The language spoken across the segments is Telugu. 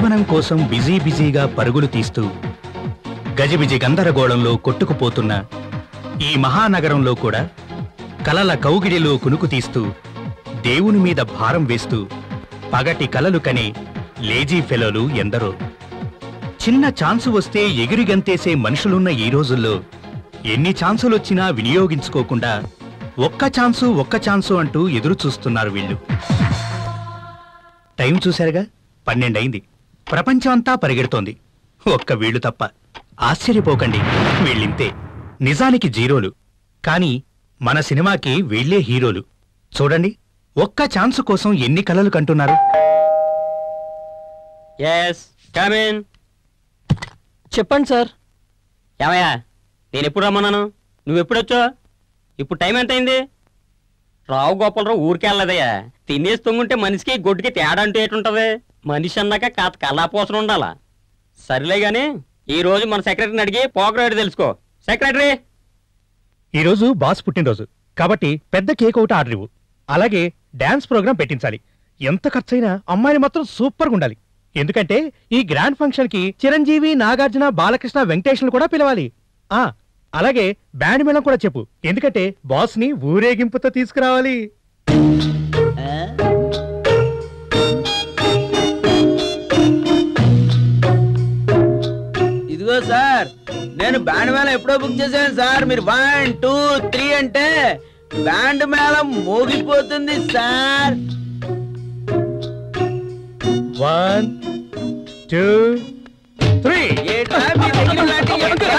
జీవనం కోసం బిజీ బిజీగా పరుగులు తీస్తూ గజిబిజి గందరగోళంలో కొట్టుకుపోతున్న ఈ మహానగరంలో కూడా కలల కౌగిడిలో కునుకు తీస్తూ దేవుని మీద భారం వేస్తూ పగటి కలలు కనే లేజీ ఫెలోలు ఎందరో చిన్న ఛాన్సు వస్తే ఎగిరి గంతేసే మనుషులున్న ఈ రోజుల్లో ఎన్ని ఛాన్సులొచ్చినా వినియోగించుకోకుండా ఒక్క ఛాన్సు ఒక్క ఛాన్సు అంటూ ఎదురు చూస్తున్నారు వీళ్ళు టైం చూశారుగా పన్నెండయింది ప్రపంచమంతా పరిగెడుతోంది ఒక్క వీళ్ళు తప్ప ఆశ్చర్యపోకండి వీళ్ళింతే నిజానికి జీరోలు కానీ మన సినిమాకి వీళ్ళే హీరోలు చూడండి ఒక్క ఛాన్సు కోసం ఎన్ని కలలు కంటున్నారు ఎస్ కమిన్ చెప్పండి సార్ ఏమయ్యా నేను ఎప్పుడు రమ్మన్నాను నువ్వు ఎప్పుడు వచ్చావు ఇప్పుడు టైం ఎంత అయింది రావు గోపాలరావు ఊరికే వెళ్ళదయ్యా తినేసి తొంగుంటే మనిషికి గొడ్డుకి తేడా అంటూ ఏటుంటది మనిషి అన్నాక కాత కళాపోసన ఉండాలా సరేలే గాని ఈ రోజు మన సెక్రటరీని అడిగి పోకరాడు తెలుసుకో సెక్రటరీ ఈరోజు బాస్ పుట్టినరోజు కాబట్టి పెద్ద కేక్ ఒకటి ఆర్డర్ ఇవ్వు అలాగే డాన్స్ ప్రోగ్రాం పెట్టించాలి ఎంత ఖర్చైనా అమ్మాయిని మాత్రం సూపర్గా ఉండాలి ఎందుకంటే ఈ గ్రాండ్ ఫంక్షన్ కి చిరంజీవి నాగార్జున బాలకృష్ణ వెంకటేశ్వరులు కూడా పిలవాలి ఆ అలాగే బ్యాండ్ మేళం కూడా చెప్పు ఎందుకంటే బాస్ ని ఊరేగింపుతో తీసుకురావాలి ఇదిగో సార్ నేను బ్యాండ్ మేళం ఎప్పుడో బుక్ చేశాను సార్ మీరు వన్ టూ త్రీ అంటే బ్యాండ్ మేళం మోగిపోతుంది సార్ వన్ టూ త్రీ ఏంట్రా మీ దగ్గర ఇలాంటి ఏంట్రా?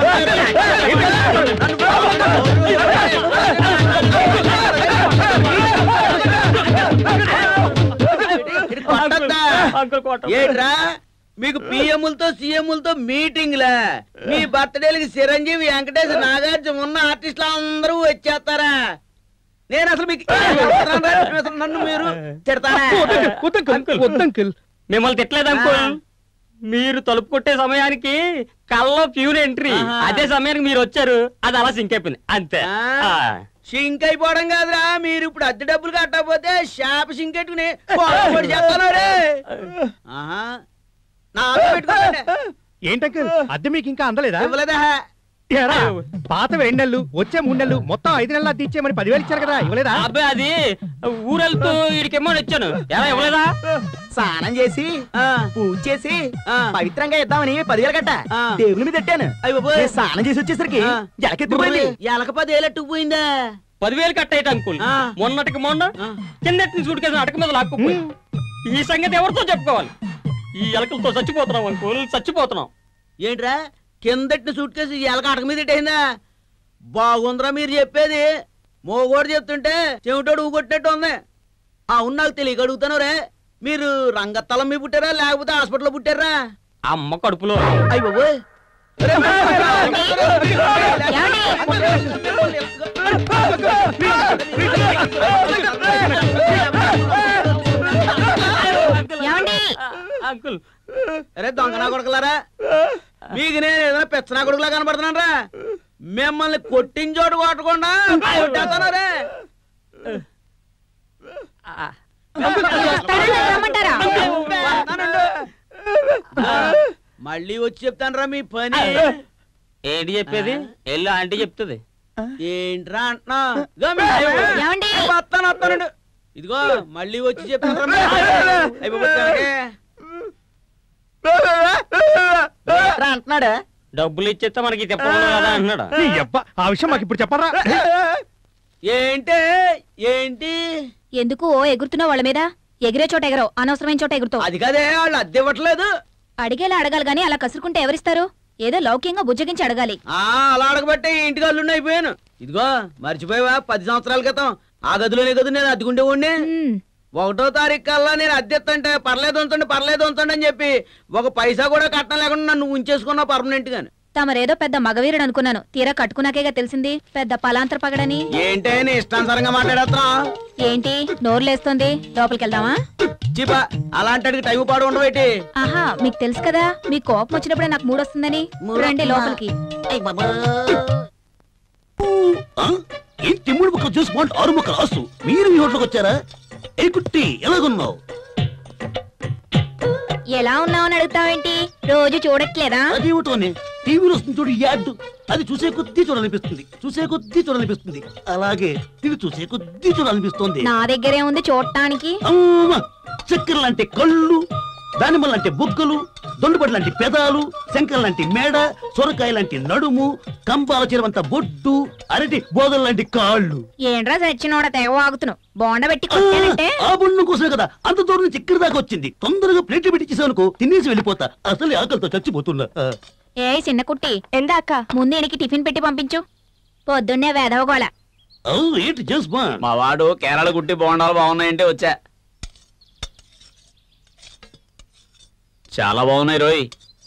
కొట్టొద్దా? ఏంట్రా మీకు పిఎంలతో సీఎంలతో మీటింగ్లా మీ బర్త్డేలకి చిరంజీవి వెంకటేష్ నాగార్జున ఉన్న ఆర్టిస్టులు అందరూ వచ్చేస్తారా నేను అసలు మీకు అసలు నన్ను మీరు తిడతారా వద్దంకుల్ మిమ్మల్ని తిట్టలేదు అంకుల్ మీరు తలుపు కొట్టే సమయానికి కల్లో ప్యూర్ ఎంట్రీ ఆహా. అదే సమయానికి మీరు వచ్చారు అది అలా సింక్ అయిపోయింది అంతే ఆ. ఆ. షింక్ అయిపోవడం కాదురా మీరు ఇప్పుడు అద్దె డబ్బులు కట్టకపోతే షాప్ షింక్ పెట్టుకుని పొడి చేస్తాను రే ఆహా. నా ఆటో పెట్టుకోండి ఏంటంకుల్ అద్దె మీకు ఇంకా అందలేదా ఇవ్వలేదా ఏరా, పాత రెండు నెలలు వచ్చే మూడు నెలలు మొత్తం ఐదు నెలలు అద్దె ఇచ్చేయమని పదివేలు ఇచ్చారు కదా ఇవ్వలేదా అబ్బాయి అది ఊరెళ్తూ వీడికేమో ఇచ్చాను ఎలా ఇవ్వలేదా స్నానం చేసి ఆ, పూజ చేసి ఆ. పవిత్రంగా ఇద్దామని పదివేలు కట్ట ఆ. దేవుని మీద పెట్టాను అయ్య బాబోయ్. నేను స్నానం చేసి వచ్చేసరికి ఆ. జలకెత్తిపోయింది ఎలక పది ఏలెట్టుకుపోయిందా పదివేలు కట్ అయ్యేట అంకుల్ ఆ. మొన్నటికి మొన్న ఆ. కిందటి నుంచి ఉడికేసిన అటక మీద లాక్కుపోయి ఈ సంగతి ఎవరితో చెప్పుకోవాలి ఈ ఎలకలతో చచ్చిపోతున్నాం అంకుల్ చచ్చిపోతున్నాం ఏంట్రా కిందటి సూట్ కేసు ఎలక అటక మీద పెట్టేసిందా బాగుందిరా మీరు చెప్పేది మోగోడు చెప్తుంటే చెవిటోడు ఊగొట్టినట్టు ఉంది అవును నాకు తెలియక అడుగుతాను రే మీరు రంగత్తలం మీద పుట్టారా లేకపోతే హాస్పిటల్లో పుట్టారా అమ్మ కడుపులో అయ్య బాబోయ్ అంకుల్ అరే దొంగ నా కొడుకులారా మీకు నేను ఏదైనా పెచ్చనా కొడుకులా కనబడుతున్నాను రా మిమ్మల్ని కొట్టిన చోటు కొట్టకుండా కొట్టేస్తాను రే వస్తానండు. మళ్ళీ వచ్చి చెప్తాను రా మీ పని ఏంటి చెప్పేది ఎల్లు ఆంటీ చెప్తుంది ఏంట్రా అంటున్నా ఇదిగో మీ- అయ్యో, వస్తాను వస్తానండు ఇదిగో మళ్ళీ వచ్చి చెప్తాను రా మీ పని. అయ్య బాబోయ్, తనకే. ఏంట్రా అంటున్నాడా డబ్బులు ఇచ్చేస్తే మనకి చెప్పడం కదా అంటున్నాడు నీ యబ్బ, ఆ విషయం మాకు ఇప్పుడు చెప్పరా ఏంటి ఏంటి ఎందుకు ఓ ఎగురుతున్నావు వాళ్ళ మీద ఎగిరే చోట ఎగరవు అనవసరమైన చోట ఎగురుతావు అది కదే వాళ్ళు అద్దె ఇవ్వట్లేదు అడిగేలా అడగాలి గానీ అలా కసురుకుంటే ఎవరిస్తారు ఏదో లౌక్యంగా బుజ్జగించి అడగాలి ఆ అలా అడగబట్టే ఇంటికి అల్లుండి అయిపోయాను ఇదిగో మర్చిపోయావా పది సంవత్సరాల క్రితం ఆ గదిలోనే కదా నేను అద్దెకుంటే ఉండి మ్మ్. ఒకటో తారీఖు కల్లా నేను అద్దెత్తంటే పర్లేదు ఉంచండి పర్లేదు ఉంచండి అని చెప్పి ఒక పైసా కూడా కట్టడం లేకుండా నన్ను ఉంచేసుకున్నావు పర్మనెంట్ గాని తమరేదో పెద్ద మగవీరుడు అనుకున్నాను తీరా కట్టుకున్నాకేగా తెలిసింది పెద్ద పలాంతర పగడని ఏంటే నీ ఇష్టానుసారంగా మాట్లాడేస్తా ఏంటి నోరులేస్తోంది లోపలికి వెళ్దామా చిపా అలాంటి టైం పాడు ఉండబెట్టి ఆహా మీకు తెలుసు కదా మీ కోపం వచ్చినప్పుడే నాకు మూడొస్తుందని రండి లోపలికి ఏం తిమ్ముడు ముక్కలు చూసి బాగుంటే ఆరు ముక్కలు ఆసు మీరు ఈ హోటల్కి వచ్చారా ఏ కుట్టి ఎలాగున్నావు ఎలా ఉన్నావని అడుగుతావేంటి రోజు చూడట్లేదా అదేమిటోనే టీవీలో వస్తుంది చూడు ఈ యాడ్ అది చూసే కొద్దీ చూడాలనిపిస్తుంది చూసే కొద్దీ చూడాలనిపిస్తుంది అలాగే ఇది చూసే కొద్దీ చూడాలనిపిస్తుంది నా దగ్గరే ఉంది చూడటానికి అమ్మ! చక్కెర లాంటి కళ్ళు దానిమ్మ లాంటి బుగ్గలు దొండుపడి లాంటి పెదాలు శంకర లాంటి మేడ సొరకాయ లాంటి నడుము కంబాల చిరవంత బొడ్డు అరటి బోదల లాంటి కాళ్ళు ఏంట్రా సచ్చినోడ తెగ వాగుతున్నావు బోండ పెట్టి ఆ, కొట్టానంటే ఆ బొండం కోసమే కదా అంత దూరం నుంచి ఇక్కడి దాకా వచ్చింది తొందరగా ప్లేట్లు పెట్టి అనుకో తినేసి వెళ్ళిపోతా అసలు ఆకలితో చచ్చిపోతున్నా ఆ. ఏ చిన్న కుట్టి ఎందాక ముందు ఈయనకి టిఫిన్ పెట్టి పంపించు పొద్దున్నే వేదవగోళ ఓ, ఏంటి జేమ్స్ బాండ్ మా వాడు కేరళ గుట్టి బోండాలు బాగున్నాయంటే వచ్చా చాలా బాగున్నాయి రోయ్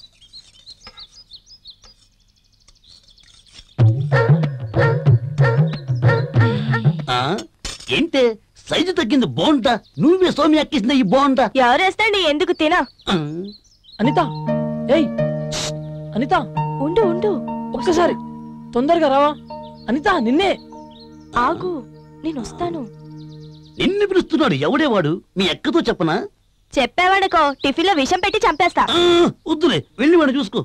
ఆ, ఏంటే సైజు తగ్గింది బాగుంటా నువ్వే సోమి ఎక్కించిన ఈ బాగుంటా ఎవరేస్తండి ఎందుకు తిన అనిత ఏయ్ ష్! అనిత ఉండు ఉండు ఒక్కసారి తొందరగా రావా అనిత నిన్నే ఆగు నేను వస్తాను నిన్ను పిలుస్తున్నాడు ఎవడే వాడు మీ ఎక్కతో చెప్పనా చెప్పేవాడుకో టిఫిన్ లో విషం పెట్టి చంపేస్తా ఆ, వద్దులే వెళ్ళి వాడు చూసుకో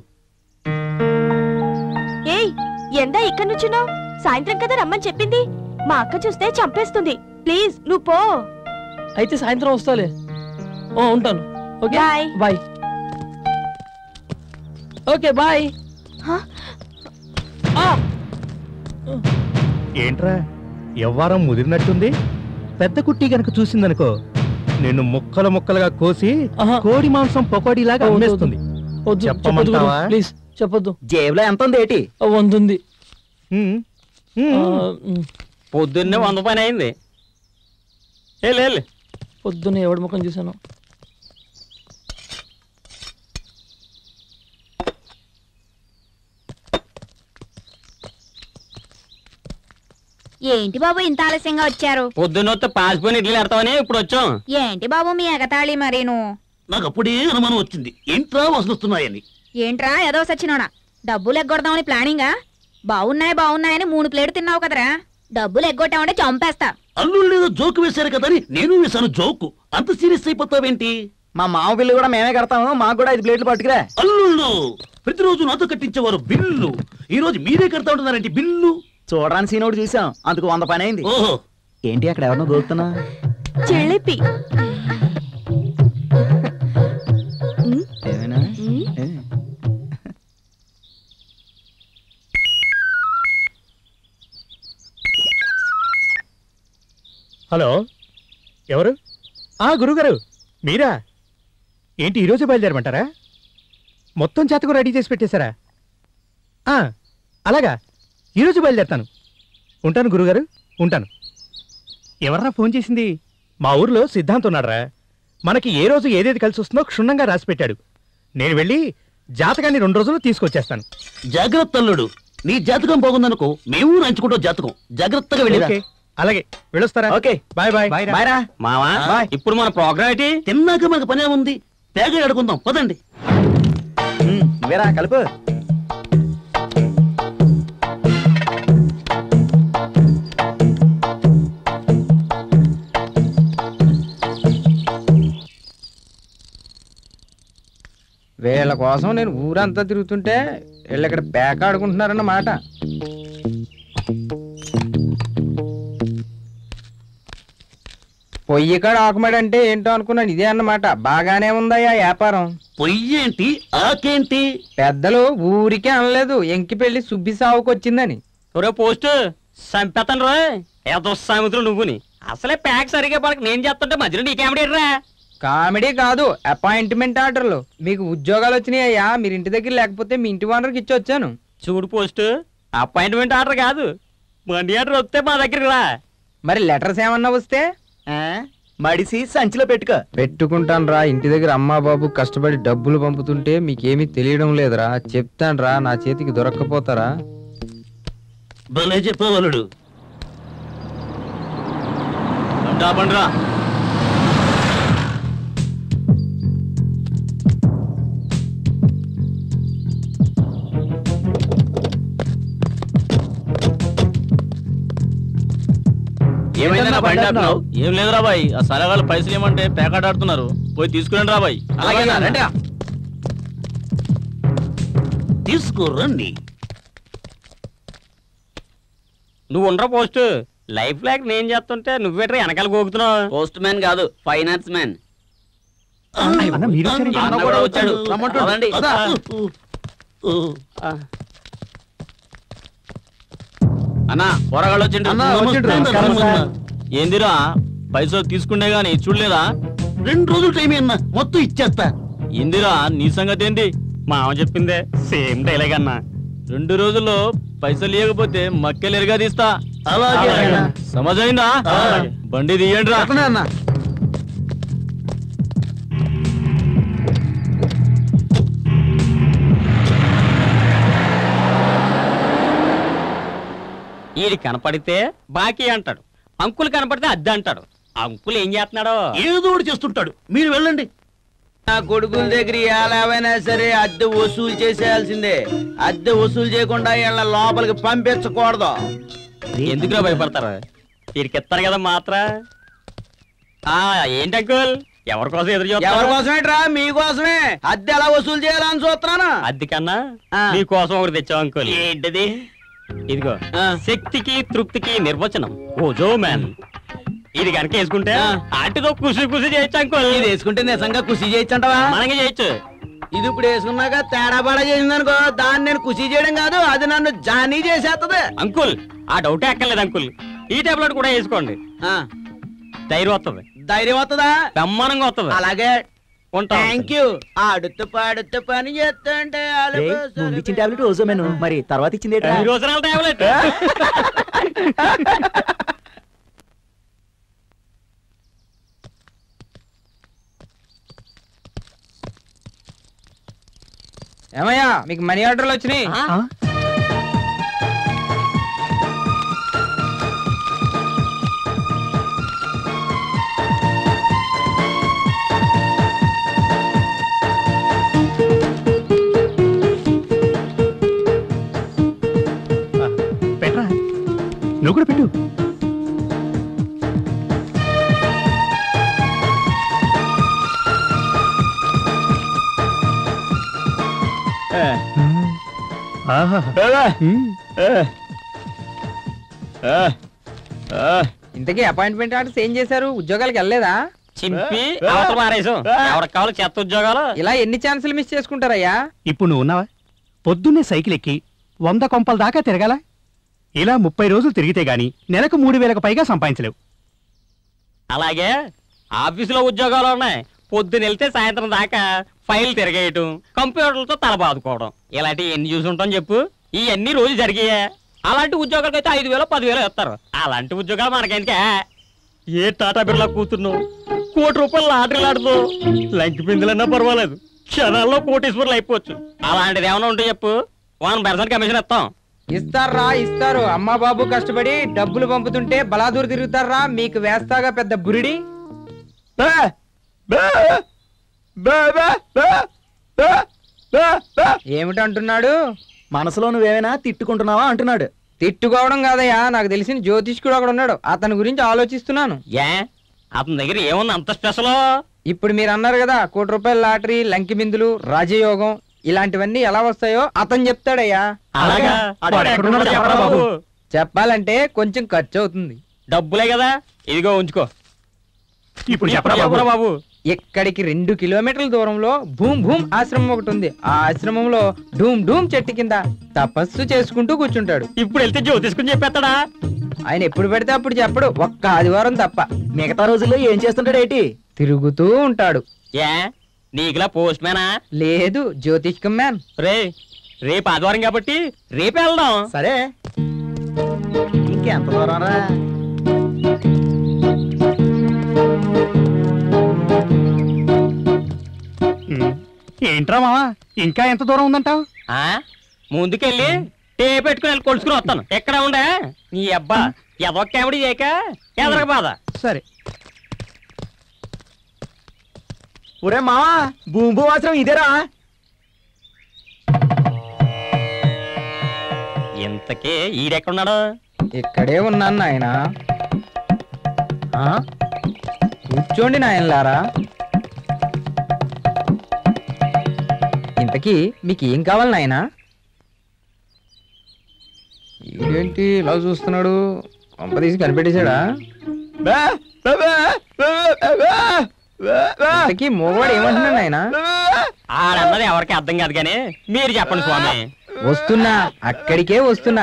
ఏయ్ ఎందా ఇక్కడ నుంచున్నావు సాయంత్రం కదా రమ్మని చెప్పింది మా అక్క చూస్తే చంపేస్తుంది ప్లీజ్ నువ్వు పో అయితే సాయంత్రం వస్తాలే ఓ ఉంటాను okay bye bye okay bye హ? ఆ! ఏంట్రా ఎవ్వారం ముదిరినట్టుంది పెద్ద కుట్టి గనక చూసిందనుకో నిన్ను ముక్కలు ముక్కలుగా కోసి ఆహా. కోడి మాంసం పకోడీలాగా వద్దు, అమ్మేస్తుంది వద్దు చెప్పొద్దు చెప్పమంటావా? ప్లీజ్ చెప్పొద్దు జేబులో ఎంత ఉంది ఏటి ఓ, వంద ఉంది ఉమ్, ఆ, ఉమ్. ఉమ్. పొద్దున్నే వంద పని అయింది వెళ్ళు వెళ్ళు పొద్దున్నే ఎవడి ముఖం చూసాను ఏంటి బాబు ఇంత ఆలస్యంగా వచ్చారు పొద్దున్న వస్తే పాసిపోయిన ఇడ్లీలు ఎడతావని ఇప్పుడు వచ్చాం ఏంటి బాబు మీ ఎగతాళి మరీను నాకు అప్పుడే అనుమానం వచ్చింది ఏంట్రా వస్తున్నాయని ఏంట్రా ఏదో సచ్చినోడా డబ్బులు ఎగ్గొడదామని ప్లానింగా బాగున్నాయి బాగున్నాయని మూడు ప్లేట్ తిన్నావు కదరా డబ్బులు ఎగ్గొట్టామంటే చంపేస్తా అల్లుళ్ళు ఏదో జోకు వేశారు కదా అని నేను వేశాను జోకు అంత సీరియస్ అయిపోతావేంటి మా మామ బిల్లు కూడా మేమే కడతాము మాకు కూడా ఐదు ప్లేట్లు పట్టుకురా అల్లుళ్ళు ప్రతిరోజు నాతో కట్టించేవారు బిల్లు ఈ రోజు మీరే కడతా ఉంటున్నారేంటి బిల్లు చూడరాని సీనోడు చూసాం అందుకు వంద పని అయింది ఓహో ఏంటి అక్కడ ఎవరినో దోస్తున్నా చిలిపి ఏమైనా ఏ. హలో ఎవరు ఆ గురుగారు మీరా ఏంటి ఈరోజు బయలుదేరమంటారా మొత్తం జాతకం రెడీ చేసి పెట్టేశారా ఆ, అలాగా ఈరోజు బయలుదేరతాను ఉంటాను గురుగారు ఉంటాను ఎవర్రా ఫోన్ చేసింది మా ఊర్లో సిద్ధాంత్ ఉన్నాడరా మనకి ఏ రోజు ఏదేది కలిసి వస్తుందో క్షుణ్ణంగా రాసి పెట్టాడు నేను వెళ్ళి జాతకాన్ని రెండు రోజులు తీసుకొచ్చేస్తాను జాగ్రత్త అల్లుడు నీ జాతకం బాగుందనుకో మేము నంచుకుంటాం జాతకం జాగ్రత్తగా వెళ్ళిరా ఓకే అలాగే వెళ్ళొస్తారా ఓకే బాయ్ బాయ్ బాయ్ రా మావా బాయ్. ఇప్పుడు మన ప్రోగ్రామ్ ఏంటి తిన్నాక మనకు పనే ఉంది తేగ ఆడుకుందాం పదండి ఉమ్, నువ్వేరా కలుపు వీళ్ళ కోసం నేను ఊరంతా తిరుగుతుంటే వీళ్ళు ఇక్కడ పేక ఆడుకుంటున్నారన్నమాట పొయ్యి కాడ ఆకుమడంటే ఏంటో అనుకున్నాను ఇదే అన్నమాట బాగానే ఉందయ్యా వ్యాపారం పొయ్యేంటి ఆకేంటి పెద్దలు ఊరికే అనలేదు ఎంకి పెళ్లి సుబ్బి సావుకు వచ్చిందని ఒరే పోస్ట్ చంపేతాను రా ఏదో సామెతలు నువ్వుని అసలే ప్యాక్ సరిగా పడక నేను చేస్తుంటే మధ్యలో నీకేమిడేట్రా కామెడీ కాదు అపాయింట్మెంట్ ఆర్డర్లు మీకు ఉద్యోగాలు వచ్చినాయ్యా మీరు ఇంటి దగ్గర లేకపోతే మీ ఇంటి ఓనర్కి ఇచ్చి వచ్చాను చూడు పోస్ట్ అపాయింట్మెంట్ ఆర్డర్ కాదు మనీ ఆర్డర్ వస్తే మా దగ్గరికి రా మరి లెటర్స్ ఏమన్నా వస్తే ఆ, మడిసి సంచిలో పెట్టుకో పెట్టుకుంటాను రా ఇంటి దగ్గర అమ్మా బాబు కష్టపడి డబ్బులు పంపుతుంటే మీకేమీ తెలియడం లేదురా చెప్తాను రా నా చేతికి దొరక్కపోతారా భలే చెప్పావు అల్లుడు బండ్రా ఏమైందన్నా మాట్లాడుతున్నావు ఏం లేదు రాబాయ్ ఆ సలహాలు పైసలు ఏమంటే పేకాట ఆడుతున్నారు పోయి తీసుకురండి రాబాయ్ అలాగే రండి తీసుకురండి నువ్వు ఉండరా పోస్ట్ లైఫ్ లాక్ నేను చేస్తుంటే నువ్వేట్రా వెనకాల గోగుతున్నావు పోస్ట్ మ్యాన్ కాదు ఫైనాన్స్ మ్యాన్ అన్న మీరు వచ్చారేంటి? అన్న కూడా వచ్చాడు పదండి. అన్న పొరగాళ్ళు వచ్చిండ్రు నమస్కారం సార్. ఏందిరా పైసలు తీసుకుండే గాని చూడలేదా రెండు రోజులు టైం అన్నా మొత్తం ఇచ్చేస్తా ఇందిరా నీ సంగతి ఏంది మామ చెప్పిందే సేమ్ డైలాగ్ అన్నా రెండు రోజుల్లో పైసలు ఇవ్వకపోతే మక్కెలు తీస్తా అలాగే అన్నా. సమజైందా అలాగే. బండి తీయండి రా అన్న ఈడి కనపడితే బాకీ అంటాడు అంకుల్ కనపడితే అద్దె అంటాడు అంకుల్ ఏం చేస్తున్నాడో ఏదో ఒకటి చేస్తుంటాడు మీరు వెళ్ళండి నా కొడుకుల దగ్గర ఎలావైనా సరే అద్దె వసూలు చేసేయాల్సిందే అద్దె వసూలు చేయకుండా వీళ్ళ లోపలికి పంపించకూడదు ఎందుకురా భయపడతారు వీడికి ఇస్తారు కదా మాత్ర ఆ ఏంటి అంకుల్ ఎవరి కోసం ఎదురు ఎవరి చూస్తారు కోసమేట్రా మీకోసమే అద్దె ఎలా వసూలు చేయాలని చూస్తున్నాను అద్దె కన్నా ఆ. మీకోసం ఒకటి తెచ్చావు అంకుల్ ఏంటిది ఇదిగో ఆ. శక్తికి తృప్తికి నిర్వచనం ఓజో మ్యాన్ ఇది కనుక వేసుకుంటే ఆ. ఆటితో కుసి కుసి చేయొచ్చు అంకుల్ ఇది వేసుకుంటే నిజంగా ఖుషి చేయొచ్చంటవా మనకి చేయొచ్చు ఇది ఇప్పుడు వేసుకున్నాక తేడా పాడా చేసిందనుకో దాన్ని నేను ఖుషి చేయడం కాదు అది నన్ను జానీ చేసేస్తది అంకుల్ ఆ డౌటే అక్కర్లేదు అంకుల్ ఈ టాబ్లెట్ కూడా వేసుకోండి ఆ, ధైర్యం వస్తుంది ధైర్యం వస్తుందా బ్రహ్మాండంగా వస్తుంది అలాగే ఉంటా థ్యాంక్ యూ ఆడుతూ పాడుతూ పని చేస్తుంటే అలుపు ముందు ఇచ్చిన టాబ్లెట్ ఓజోమేను మరి తర్వాత ఇచ్చింది ఏంట్రా? ఈ రోజున టాబ్లెట్ ఏమయ్యా మీకు మనీ ఆర్డర్లు వచ్చినాయి ఆ? ఆ, పెట్టరా నువ్వు కూడా పెట్టు ఆహా ఉమ్. ఇంతకీ అపాయింట్మెంట్ ఆర్డర్స్ ఏం చేశారు ఉద్యోగాలకు వెళ్ళలేదా చింపి అవతల మారేసాం ఎవరికి కావాలి చెత్త ఉద్యోగాలు ఇలా ఎన్ని ఛాన్సులు మిస్ చేసుకుంటారయ్యా ఇప్పుడు నువ్వు ఉన్నావా పొద్దున్నే సైకిల్ ఎక్కి వంద కొంపల దాకా తిరగాల ఇలా ముప్పై రోజులు తిరిగితే గాని నెలకు మూడు వేలకు పైగా సంపాదించలేవు అలాగే ఆఫీసులో ఉద్యోగాలు ఉన్నాయి పొద్దున వెళ్తే సాయంత్రం దాకా ఫైల్ తిరగేయటం కంప్యూటర్లతో తల బాదుకోవడం ఇలాంటివి ఎన్ని చూసి ఉంటాం చెప్పు ఈ అన్ని రోజు జరిగాయే అలాంటి ఉద్యోగాలకు అయితే ఐదు వేలు పదివేలు ఇస్తారు అలాంటి ఉద్యోగాలు మనకెందుకే ఏ టాటా బిర్లా కూతున్నావు కోటి రూపాయలు లాటరీలు ఆడుతావు లంకి బిందులన్నా పర్వాలేదు క్షణాల్లో కోటీశ్వరులు అయిపోవచ్చు అలాంటిది ఏమైనా ఉంటే చెప్పు వన్ పర్సెంట్ కమిషన్ ఇస్తాం ఇస్తారా ఇస్తారు అమ్మా బాబు కష్టపడి డబ్బులు పంపుతుంటే బలాదూరు తిరుగుతారా మీకు వేస్తాగా పెద్ద బురిడి ఏమిటంటున్నాడు మనసులో నువ్వేమైనా తిట్టుకుంటున్నావా అంటున్నాడు తిట్టుకోవడం కాదయ్యా నాకు తెలిసిన జ్యోతిష్కుడు అక్కడ ఉన్నాడు అతని గురించి ఆలోచిస్తున్నాను ఏ అతని దగ్గర ఏముంది అంత స్పెషల్ ఇప్పుడు మీరు అన్నారు కదా కోటి రూపాయల లాటరీ లంకి బిందులు రాజయోగం ఇలాంటివన్నీ ఎలా వస్తాయో అతను చెప్తాడయ్యా అలాగా వాడు ఎక్కడున్నాడో చెప్పరా బాబు. చెప్పాలంటే కొంచెం ఖర్చు అవుతుంది డబ్బులే కదా ఇదిగో ఉంచుకో ఇప్పుడు చెప్పరా చెప్పరా బాబు బాబు ఇక్కడికి రెండు కిలోమీటర్ల దూరంలో భూమ్ భూమ్ ఆశ్రమం ఒకటి ఉంది ఆ ఆశ్రమంలో డూమ్ డూమ్ చెట్టు కింద తపస్సు చేసుకుంటూ కూర్చుంటాడు ఇప్పుడు వెళ్తే జ్యోతిష్కుని చెప్పేస్తాడా ఆయన ఎప్పుడు పెడితే అప్పుడు చెప్పడు ఒక్క ఆదివారం తప్ప మిగతా రోజుల్లో ఏం చేస్తుంటాడు ఏంటి తిరుగుతూ ఉంటాడు ఏ నీకులా పోస్ట్ మ్యానా లేదు జ్యోతిష్కం మ్యాన్ రే రేపు ఆదివారం కాబట్టి రేపే వెళ్దాం సరే ఇంకెంత దూరం రా ఉమ్. ఏంట్రా మావా ఇంకా ఎంత దూరం ఉందంటావు ఆ ముందుకెళ్ళి టే పెట్టుకుని వెళ్ళి కొలుసుకుని వస్తాను ఎక్కడ ఉండే నీ అబ్బా ఎదొక్క కామెడీ చేయక ఎదరక బాధ సరే ఒరే మావా భూమి ఆశ్రమం ఇదేరా ఇంతకీ ఈడెక్కడున్నాడు ఇక్కడే ఉన్నాను నాయన ఆ? కూర్చోండి నాయనలారా ఇంతకీ మీకు ఏం కావాలి నాయనా ఏంటి ఇలా చూస్తున్నాడు కొంప తీసి కనిపెట్టేశాడా ఇంతకీ మోగవాడు ఏమంటున్నాడు నాయనా ఆడన్నది ఎవరికి అర్థం కాదు కానీ మీరు చెప్పండి స్వామి వస్తున్నా అక్కడికే వస్తున్నా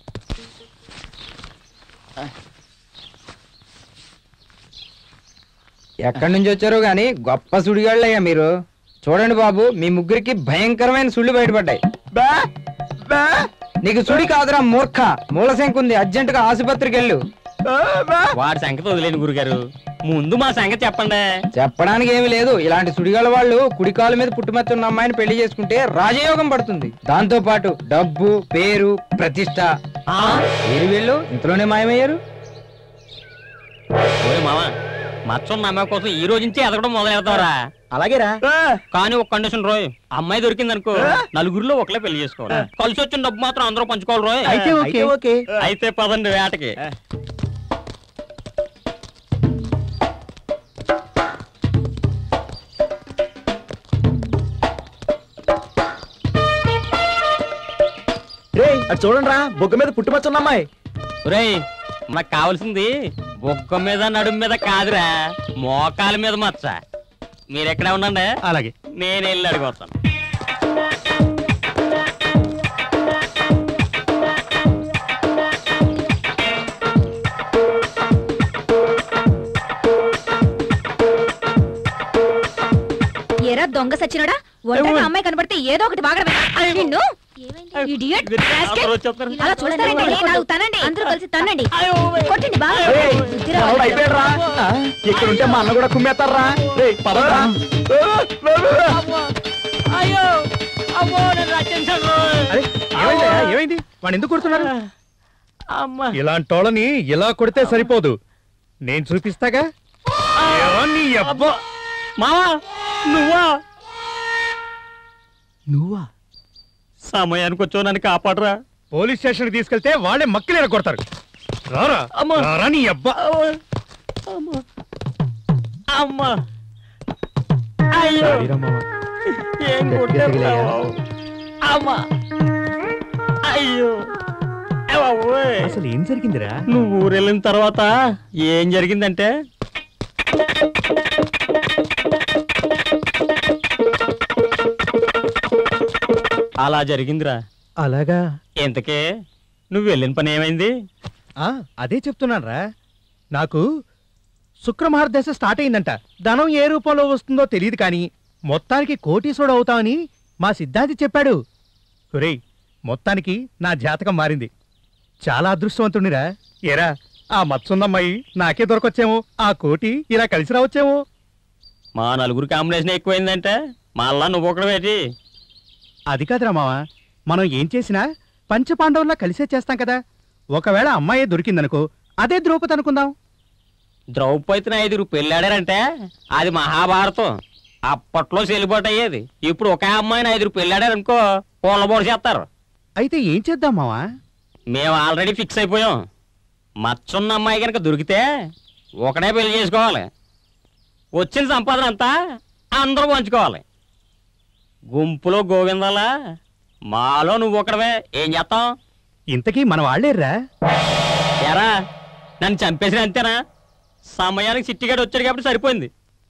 ఎక్కడి నుంచి వచ్చారో గాని గొప్ప సుడిగాళ్ళయ్యా మీరు చూడండి బాబు మీ ముగ్గురికి భయంకరమైన సుళ్ళు బయటపడ్డాయి నీకు సుడి కాదురా మూర్ఖ మూలశంక ఉంది అర్జెంటుగా ఆసుపత్రికి వెళ్ళు వాడి సంగతి వదిలేని గురుగారు ముందు మా సంగతి చెప్పండి చెప్పడానికి ఏమీ లేదు ఇలాంటి సుడిగాళ్ళ వాళ్ళు కుడికాలు మీద పుట్టుమెత్తున్న అమ్మాయిని పెళ్లి చేసుకుంటే రాజయోగం పడుతుంది దాంతో పాటు డబ్బు పేరు ప్రతిష్ట ఏరు వీళ్ళు ఇంతలోనే మాయమయ్యారు ఓయ్ మామ మచ్చన్న అమ్మాయి కోసం ఈ రోజు నుంచి ఎదగడం మొదలెడతారా అలాగేరా కానీ ఒక కండిషన్ రోయ్ అమ్మాయి దొరికింది అనుకో నలుగురిలో ఒకలే పెళ్లి చేసుకోవాలి కలిసి వచ్చిన డబ్బు మాత్రం అందరూ పంచుకోవాలి రోయ్ అయితే ఓకే ఓకే అయితే పదండి వేటకి రే అది చూడండి రా బొగ్గ మీద పుట్టుమచ్చున్న అమ్మాయి రేయ్ నాకు కావాల్సింది బొక్క మీద నడుము మీద కాదురా మోకాల మీద మచ్చ మీరు ఎక్కడే ఉండండి అలాగే నేను వెళ్ళి అడిగొస్తాను ఎరా దొంగ సచ్చినోడా ఒంటరిగా అమ్మాయి కనబడితే ఏదో ఒకటి బాగడమే నిన్ను idiot, rascal. అలా చూస్తారండి నాకు తనండి అందరూ కలిసి తనండి కొట్టండి బాగా రేయ్, బుద్ధి రావాలి. మనోడు అయిపోయాడురా. ఇక్కడ ఉంటే మా అన్న కూడా కుమ్మేస్తారా రే పదరా అయ్యో అమ్మో నేను రచించాను అరే ఏమైందయ్యా? ఏమైంది వాడు ఎందుకు కొడుతున్నారు అమ్మా ఇలాంటి వాళ్ళని ఇలా కొడితే సరిపోదు నేను చూపిస్తాగా ఏవో నీ అబ్బా మావా నువ్వా నువ్వా సమయానికి వచ్చావు నన్ను కాపాడరా పోలీస్ స్టేషన్ తీసుకెళ్తే వాళ్ళే మక్కలు కొడతారు రారా అమ్మా. రారా నీ అబ్బా అమ్మా అమ్మా అయ్యో ఏం కొట్టావు అమ్మా అయ్యో ఏ బాబోయ్. అసలు ఏం జరిగిందిరా నువ్వు ఊరెళ్ళిన తర్వాత ఏం జరిగిందంటే అలా జరిగిందిరా అలాగా ఇంతకే నువ్వు వెళ్ళిన పని ఏమైంది ఆ అదే చెప్తున్నానరా నాకు శుక్రమహారదశ స్టార్ట్ అయిందంట ధనం ఏ రూపంలో వస్తుందో తెలియదు కానీ మొత్తానికి కోటీశ్వరుడు అవుతామని మా సిద్ధాంతి చెప్పాడు ఒరేయ్ మొత్తానికి నా జాతకం మారింది చాలా అదృష్టవంతుడిరా ఏరా ఆ మత్సుందమ్మాయి నాకే దొరకొచ్చేమో ఆ కోటి ఇలా కలిసి రావచ్చేమో మా నలుగురు కాంబినేషన్ ఎక్కువైందంటే మళ్ళా నువ్వు ఒకడవేటి అది కాదురా మావ మనం ఏం చేసినా పంచపాండవుల్లా కలిసే చేస్తాం కదా ఒకవేళ అమ్మాయి దొరికిందనుకో అదే ద్రౌపది అనుకుందాం ద్రౌపదిని ఐదుగురు పెళ్ళాడారంటే అది మహాభారతం అప్పట్లో చెల్లుబాటు అయ్యేది ఇప్పుడు ఒక అమ్మాయిని ఐదుగురు పెళ్ళాడారనుకో కోళ్ళబోడు చేస్తారు అయితే ఏం చేద్దాం మావా మేము ఆల్రెడీ ఫిక్స్ అయిపోయాం మచ్చున్న అమ్మాయి కనుక దొరికితే ఒకడే పెళ్లి చేసుకోవాలి వచ్చిన సంపాదన అంతా అందరూ పంచుకోవాలి గుంపులో గోవిందాలా మాలో నువ్వు ఒకడవే ఏం చేస్తాం ఇంతకీ మన వాళ్ళేర్రా ఎరా నన్ను చంపేసిన అంతేనా సమయానికి చిట్టిగాడు వచ్చాడు కాబట్టి సరిపోయింది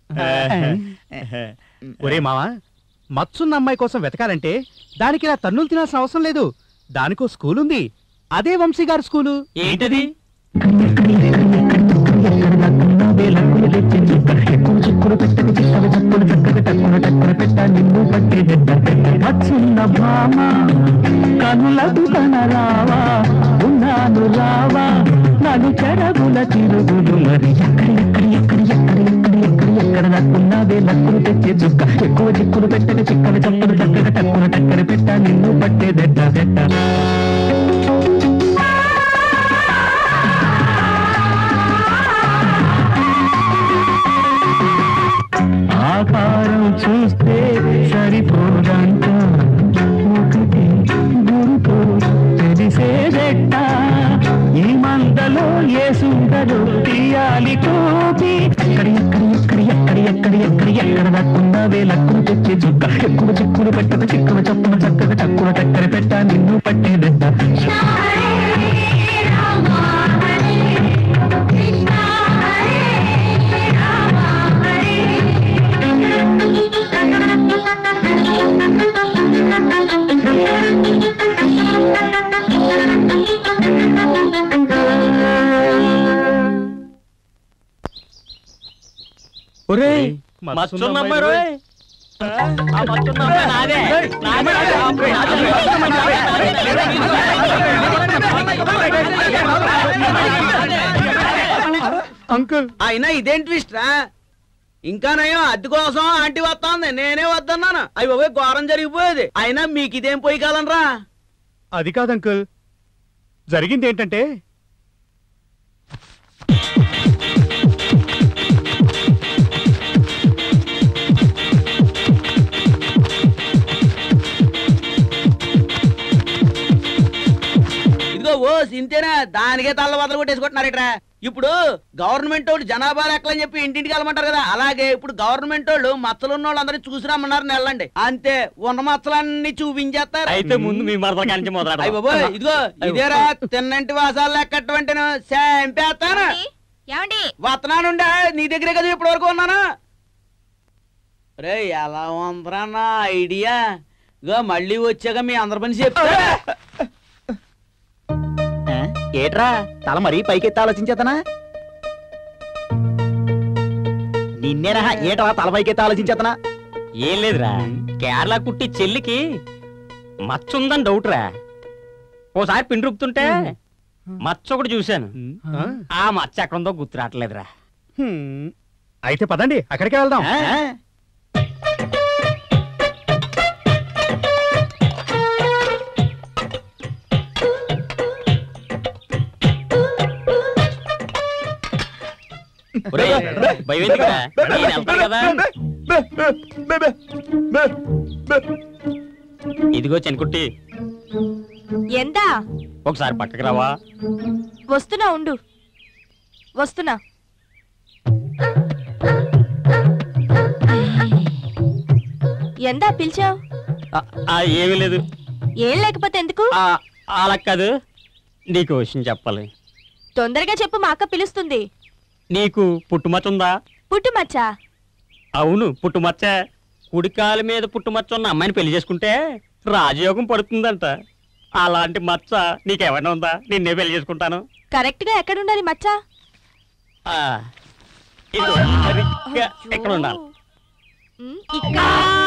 ఒరే మావా మత్సున్న అమ్మాయి కోసం వెతకాలంటే దానికి ఇలా తన్నులు తినాల్సిన అవసరం లేదు దానికో స్కూల్ ఉంది అదే వంశీ గారి స్కూలు ఏంటది వచ్చిన భామ కనులకు కనరావా ఉన్నాను రావా నలు చెరగుల తిరుగులు మరి ఎక్కడి ఎక్కడి ఎక్కడి ఎక్కడి ఎక్కడి ఎక్కడి ఎక్కడ నక్కున్నావే లక్కులు తెచ్చే చుక్క ఎక్కువ చిక్కులు పెట్టక చిక్కలు చప్పులు చక్కగా టక్కున టక్కర పెట్ట నిన్ను పట్టేదెట్ట దెట్ట ఆకారం చూస్తే సరిపోదంట ఒకటి గురుతో తెలిసేదెట్ట ఈ మందలో ఏ సుందరు తీయాలి కూడా రావే లక్కును తెచ్చే చుక్క ఎక్కువ చిక్కులు పెట్టక చిక్కువ చప్పున చక్కగా చక్కున చక్కెర పెట్ట నిన్ను పట్టేదెట్ట ఒరేయ్ మచ్చున్న అమ్మాయి రోయ్. ఆ మచ్చున్న అమ్మాయి నాదే. నాదే. ఆ అమ్మాయి నాదే. అంకుల్ అయినా ఇదేం ట్విస్ట్ రా ఇంకా నయం అద్దె కోసం ఆంటీ వస్తాంది నేనే వద్దన్నాను అవి బాబోయ్ ఘోరం జరిగిపోయేది అయినా మీకు ఇదేం పోయి కాలనరా అది కాదు అంకుల్ జరిగింది ఏంటంటే ఇదిగో ఓ సింతేనా దానికే తల్ల బద్దలు కొట్టేసుకుంటున్నారు ఇట్రా ఇప్పుడు గవర్నమెంట్ వాళ్ళు జనాభా లెక్కలని చెప్పి ఇంటింటికి వెళ్ళమంటారు కదా అలాగే ఇప్పుడు గవర్నమెంట్ వాళ్ళు మచ్చలు ఉన్న వాళ్ళందరినీ చూసి రమ్మన్నారు నెలండి అంతే ఉన్న మచ్చలన్నీ చూపించేస్తారు అయితే ముందు మీ మరదల కానించి అయ్య బాబోయ్ ఇదిగో ఇదేరా తిన్నంటి వాసాలు లెక్కటువంటి శాంపేస్తాను ఏమండి వస్తున్నానుండే నీ దగ్గరే కదా ఇప్పటి వరకు ఉన్నాను రే ఎలా ఉందరా నా ఐడియా ఇగో మళ్ళీ వచ్చాక మీ అందరి పని చెప్తా ఏట్రా తల మరీ పైకెత్తి ఆలోచించేతనా నిన్నేనా ఏట్రా తల పైకెత్తి ఆలోచించేతనా ఏం లేదురా కేరళ కుట్టి చెల్లికి మచ్చ ఉందని డౌట్ రా ఓసారి పిండి రుపుతుంటే మచ్చ ఒకటి చూశాను ఆ మచ్చ ఎక్కడ ఉందో గుర్తు రావట్లేదురా అయితే పదండి అక్కడికే వెళ్దాం ఒరేయ్, భయం ఎందుకురా? నేను వెళ్తాను కదా ఇదిగో చెన్కుట్టి ఎందా ఒకసారి పక్కకి రావా వస్తున్నా ఉండు వస్తున్నా ఎందా పిలిచావు ఆ, ఏమీ లేదు ఏం లేకపోతే ఎందుకు ఆ, అలా కాదు నీకు విషయం చెప్పాలి తొందరగా చెప్పు మా అక్క పిలుస్తుంది నీకు పుట్టుమచ్చ ఉందా పుట్టుమచ్చా అవును పుట్టుమచ్చ కుడికాల మీద పుట్టుమచ్చ ఉన్న అమ్మాయిని పెళ్లి చేసుకుంటే రాజయోగం పడుతుందంట అలాంటి మచ్చ నీకేమైనా ఉందా నిన్నే పెళ్లి చేసుకుంటాను కరెక్ట్ గా ఎక్కడ ఉండాలి మచ్చా ఆ, ఇదిగో, సరిగ్గా ఎక్కడ ఉండాలి ఉమ్, ఇక్కడ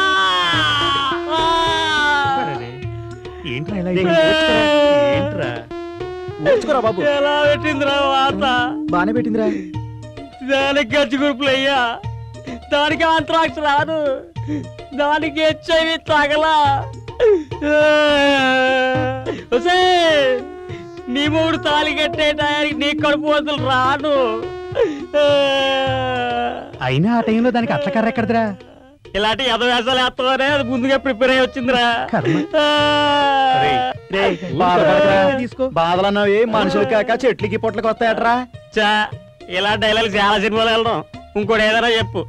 ఏంట్రా ఇలా ఏంట్రా ఓర్చుకోరా బాబు ఎలా పెట్టిందిరా వాత బానే పెట్టిందిరా దానికి గచ్చి గ్రూపులు అయ్యా దానికి ఆంత్రాక్స్ రాదు దానికి హెచ్ఐవి తగలా ఒసేయ్, నీ మూడు తాళి కట్టే టయానికి నీ కడుపు వదులు రాను అయినా ఆ టైంలో దానికి అట్ల కర్ర ఎక్కడదిరా ఇలాంటి యథవేషాలు వేస్తావనే అది ముందుగా ప్రిపేర్ అయ్యి వచ్చిందిరా తీసుకో బాధలన్నవి మనుషులు కాక చెట్లకి పొట్లకి వస్తాయట్రా చా ఇలా డైలాగ్ చాలా సినిమాలు వెళ్ళడం ఇంకోటి ఏదైనా చెప్పు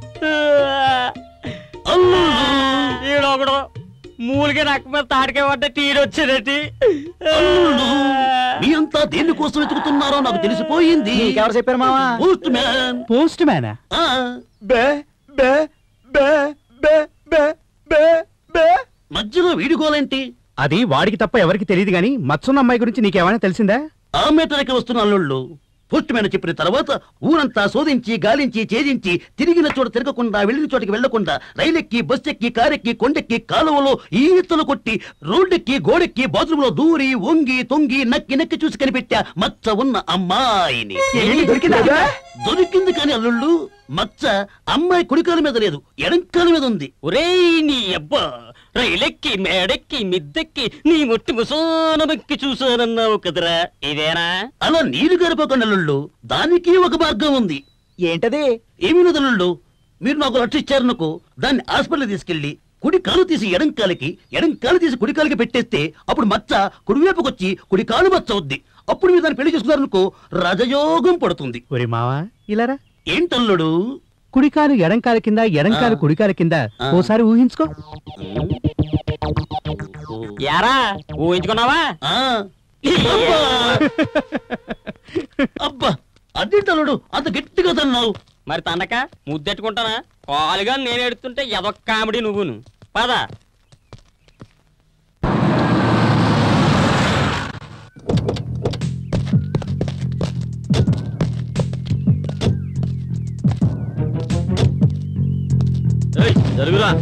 ఈడొకడు మూలికి నక్క మీద తాటికే పడ్డ టీడొచ్చేదటి మీ అంతా దేనికోసం వెతుకుతున్నారో నాకు తెలిసిపోయింది నీకెవరు చెప్పారు మావా పోస్ట్ మ్యాన్ పోస్ట్ మ్యానా బే బే బే బే బే బే బే మధ్యలో వీడుకోలేంటి అది వాడికి తప్ప ఎవరికి తెలియదు గాని మచ్చున్న అమ్మాయి గురించి నీకేమైనా తెలిసిందా ఆ మీటర్కి వస్తున్న అల్లుళ్ళు పోస్ట్ మ్యాన్ చెప్పిన తర్వాత ఊరంతా శోధించి గాలించి ఛేదించి తిరిగిన చోట తిరగకుండా వెళ్ళిన చోటికి వెళ్లకుండా రైలెక్కి బస్ ఎక్కి కారెక్కి కొండెక్కి కాలువలో ఈతలు కొట్టి రోడ్డెక్కి గోడెక్కి బాత్రూమ్ లో దూరి వంగి తొంగి నక్కి నక్కి చూసి కనిపెట్టా మచ్చ ఉన్న అమ్మాయిని ఏంటి, దొరికిందా? దొరికింది కానీ అల్లుళ్ళు మచ్చ అమ్మాయి కుడికాల మీద లేదు ఎడంకాల మీద ఉంది ఒరేయ్ నీ అబ్బా రైలెక్కి మేడెక్కి మిద్దెక్కి నీ మొట్టి ముసానమెక్కి చూసానన్నావు కదరా ఇదేనా అలా నీరు గడపకుండా అల్లుళ్ళు దానికి ఒక మార్గం ఉంది ఏంటది ఏమి నదులు మీరు నాకు లక్ష ఇచ్చారనుకో దాన్ని హాస్పిటల్ తీసుకెళ్లి కుడి కాలు తీసి ఎడం కాలికి ఎడం కాలు తీసి కుడి కాలికి పెట్టేస్తే అప్పుడు మచ్చ కుడివైపుకి వచ్చి కుడి కాలు మచ్చ అవుద్ది అప్పుడు మీరు దాన్ని పెళ్లి చేసుకున్నారనుకో రజయోగం పడుతుంది ఒరి మావా ఇలారా ఏంటల్లుడు కుడికాలు ఎడంకాల కింద ఎడంకాలు ఆ. కుడికాల కింద ఆ. ఓసారి ఊహించుకో యారా ఊహించుకున్నావా ఆ. అబ్బా! అబ్బా అదేంటలుడు అంత గట్టిగా తన్నావు మరి తండక ముద్దెట్టుకుంటానా కాలుగా నేను ఎడుతుంటే ఎదొక్క కామెడీ నువ్వును పద ఏయ్, జరుగురా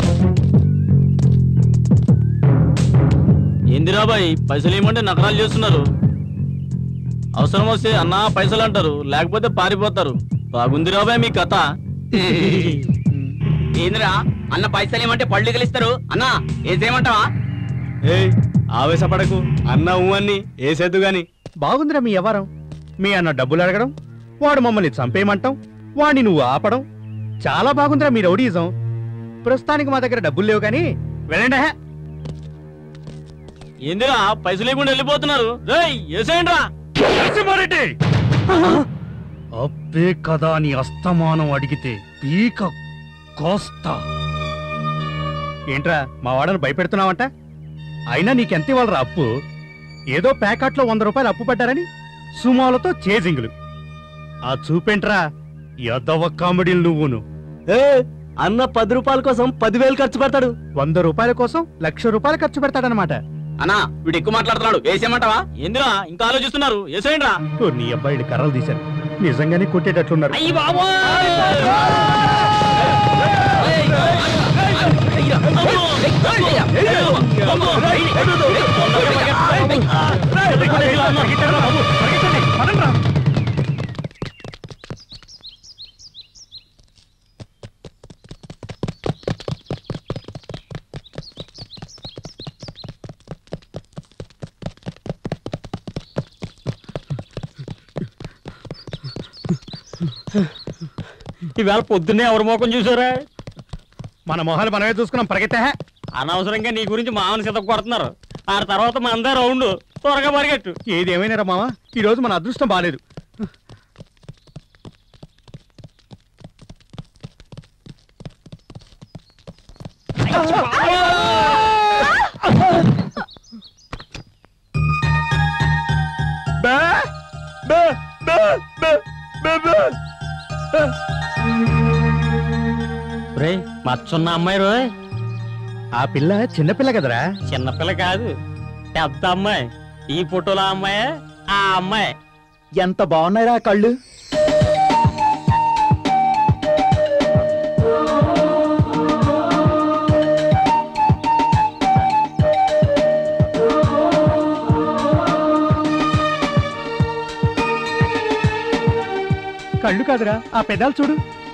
ఏందిరా బాయ్ పైసలు ఇవ్వమంటే నకరాలు చేస్తున్నారు అవసరం వస్తే అన్నా పైసలు అంటారు లేకపోతే పారిపోతారు బాగుందిరా బాయ్ మీ కథ ఏందిరా అన్న పైసలు ఏమంటే పళ్ళు గెలిస్తారు అన్నా ఏసేమంటావా ఏయ్ ఆవేశపడకు అన్న ఊ అన్ని ఏసేద్దు గాని బాగుందిరా మీ వ్యవహారం మీ అన్న డబ్బులు అడగడం వాడు మమ్మల్ని చంపేయమంటాం వాడిని నువ్వు ఆపడం చాలా బాగుందిరా మీ రౌడీజం ప్రస్తుతానికి మా దగ్గర డబ్బులు లేవు కానీ వెళ్ళండి హే. ఏందిరా పైసలు లేకుండా వెళ్ళిపోతున్నారు రేయ్ ఏసేయండి రా నరసింహారెడ్డి! అబ్బే కదా నీ అస్తమానం అడిగితే పీక కోస్తా ఏంట్రా మా వాడను భయపెడుతున్నావంట అయినా నీకెంత ఇవ్వాలరా అప్పు ఏదో ప్యాకెట్లో వంద రూపాయలు అప్పు పడ్డారని సుమాలతో చేజింగులు ఆ చూపేంట్రా ఎదవ కామెడీలు నువ్వును అన్న పది రూపాయల కోసం పదివేలు ఖర్చు పెడతాడు వంద రూపాయల కోసం లక్ష రూపాయలు ఖర్చు పెడతాడనమాట అన్నా వీడు ఎక్కువ మాట్లాడుతున్నాడు వేసేయమంటావా ఏందిరా ఇంకా ఆలోచిస్తున్నారు ఏసేయండి రా ఓ, నీ అబ్బాయిని కర్రలు తీశారు నిజంగానే కొట్టేటట్లున్నారు అయ్యి బాబు ఈవేళ పొద్దున్నే ఎవరి మోకం చూసారా మన మొహాలు మనమే చూసుకున్నాం పరిగెత్తే అనవసరంగా నీ గురించి మామని సిద్ధ కొడుతున్నారు ఆ తర్వాత మన అందరూ రౌండ్ త్వరగా పరిగెట్టు ఏది ఏమైనా మామ ఈ రోజు మన అదృష్టం బాలేదు రే మచ్చున్న అమ్మాయి రోయ్ ఆ పిల్ల చిన్నపిల్ల కదరా చిన్నపిల్ల కాదు పెద్ద అమ్మాయి ఈ ఫోటోలో ఆ అమ్మాయి ఆ అమ్మాయి ఎంత బాగున్నాయిరా ఆ కళ్ళు కళ్ళు కాదురా ఆ పెదాలు చూడు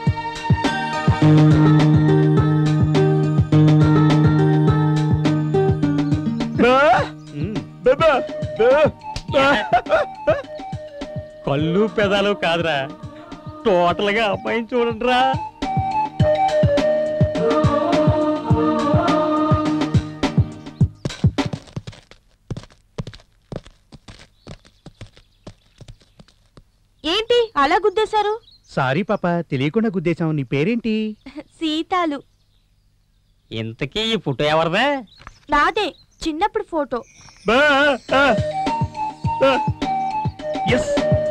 కళ్ళు పెదాలు కాదురా టోటల్ గా అమ్మాయిని చూడండి రా ఏంటి అలా గుద్దేశారు సారీ పాప తెలియకుండా గుద్దేశాం నీ పేరేంటి సీతాలు ఇంతకీ ఈ ఫోటో ఎవరిదే నాదే చిన్నప్పుడు ఫోటో ఎస్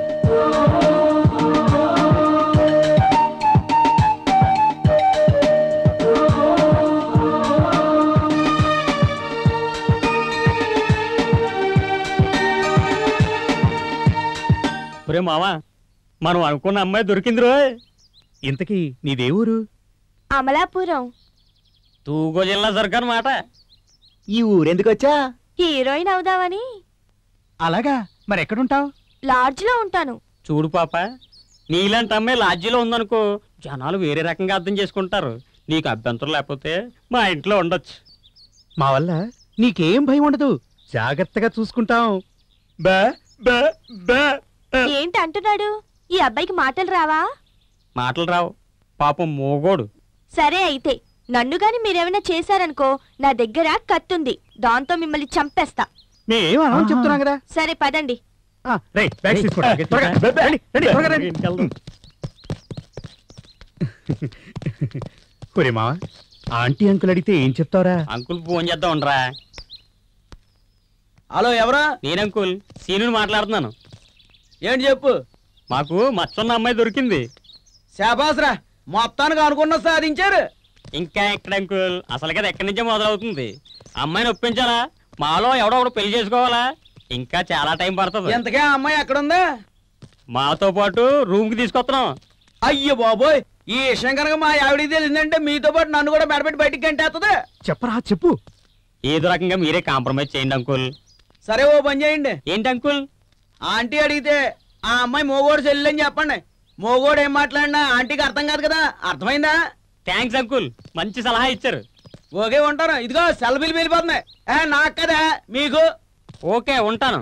ఒరే మావా మనం అనుకున్న అమ్మాయి దొరికింది రోయ్ ఇంతకీ నీదే ఊరు అమలాపురం తూగో జిల్లా సర్కార్ మాట ఈ ఊరెందుకు వచ్చా హీరోయిన్ అవుదామని అలాగా మరి ఎక్కడుంటావు లాడ్జ్ లో ఉంటాను చూడు పాప నీలాంటి అమ్మాయి లాడ్జీలో ఉందనుకో జనాలు వేరే రకంగా అర్థం చేసుకుంటారు నీకు అభ్యంతరం లేకపోతే మా ఇంట్లో ఉండొచ్చు మా వల్ల నీకేం భయం ఉండదు జాగ్రత్తగా చూసుకుంటాం బా బా బా ఏంటి అంటున్నాడు ఈ అబ్బాయికి మాటలు రావా మాటలు రావు పాపం మోగోడు సరే అయితే నన్ను గాని మీరేమైనా చేశారనుకో నా దగ్గర కత్తుంది దాంతో మిమ్మల్ని చంపేస్తా మేమేం అనవని చెప్తున్నాం కదా సరే పదండి ఆ, రేయ్, బ్యాగ్స్ తీసుకోండి. త్వరగా, రండి, రండి, త్వరగా రండి. ఇంటికి వెళ్దాం. ఒరే మావా ఆంటీ అంకుల్ అడిగితే ఏం చెప్తావురా అంకుల్ ఫోన్ చేద్దాం ఉండరా హలో ఎవరా నేను అంకుల్ సీనుని మాట్లాడుతున్నాను ఏంటి చెప్పు మాకు మచ్చున్న అమ్మాయి దొరికింది శాబాస్రా మొత్తానికి అనుకున్న సాధించారు ఇంకా ఎక్కడ అంకుల్ అసలు కదా ఎక్కడి నుంచే మొదలవుతుంది అమ్మాయిని ఒప్పించాలా మాలో ఎవడో ఒకడు పెళ్లి చేసుకోవాలా ఇంకా చాలా టైం పడుతుంది ఎంతకే ఆ అమ్మాయి ఎక్కడుందా మాతో పాటు రూమ్ కి తీసుకొస్తున్నాం అయ్యో బాబోయ్ ఈ విషయం కనుక మా ఆవిడికి తెలిసిందంటే మీతో పాటు నన్ను కూడా బెడబెట్టి బయటికి గంటేస్తుంది చెప్పరా చెప్పు ఏదో రకంగా మీరే కాంప్రమైజ్ చేయండి అంకుల్ సరే ఓ పని చేయండి ఏంటి అంకుల్ ఆంటీ అడిగితే ఆ అమ్మాయి మోగోడు చెల్లి అని చెప్పండి మోగోడు ఏం మాట్లాడినా ఆంటీకి అర్థం కాదు కదా అర్థమైందా థ్యాంక్స్ అంకుల్ మంచి సలహా ఇచ్చారు ఓకే ఉంటాను ఇదిగో సెలవులు వెళ్ళిపోతున్నాయి ఏ నాకు కదా మీకు ఓకే ఉంటాను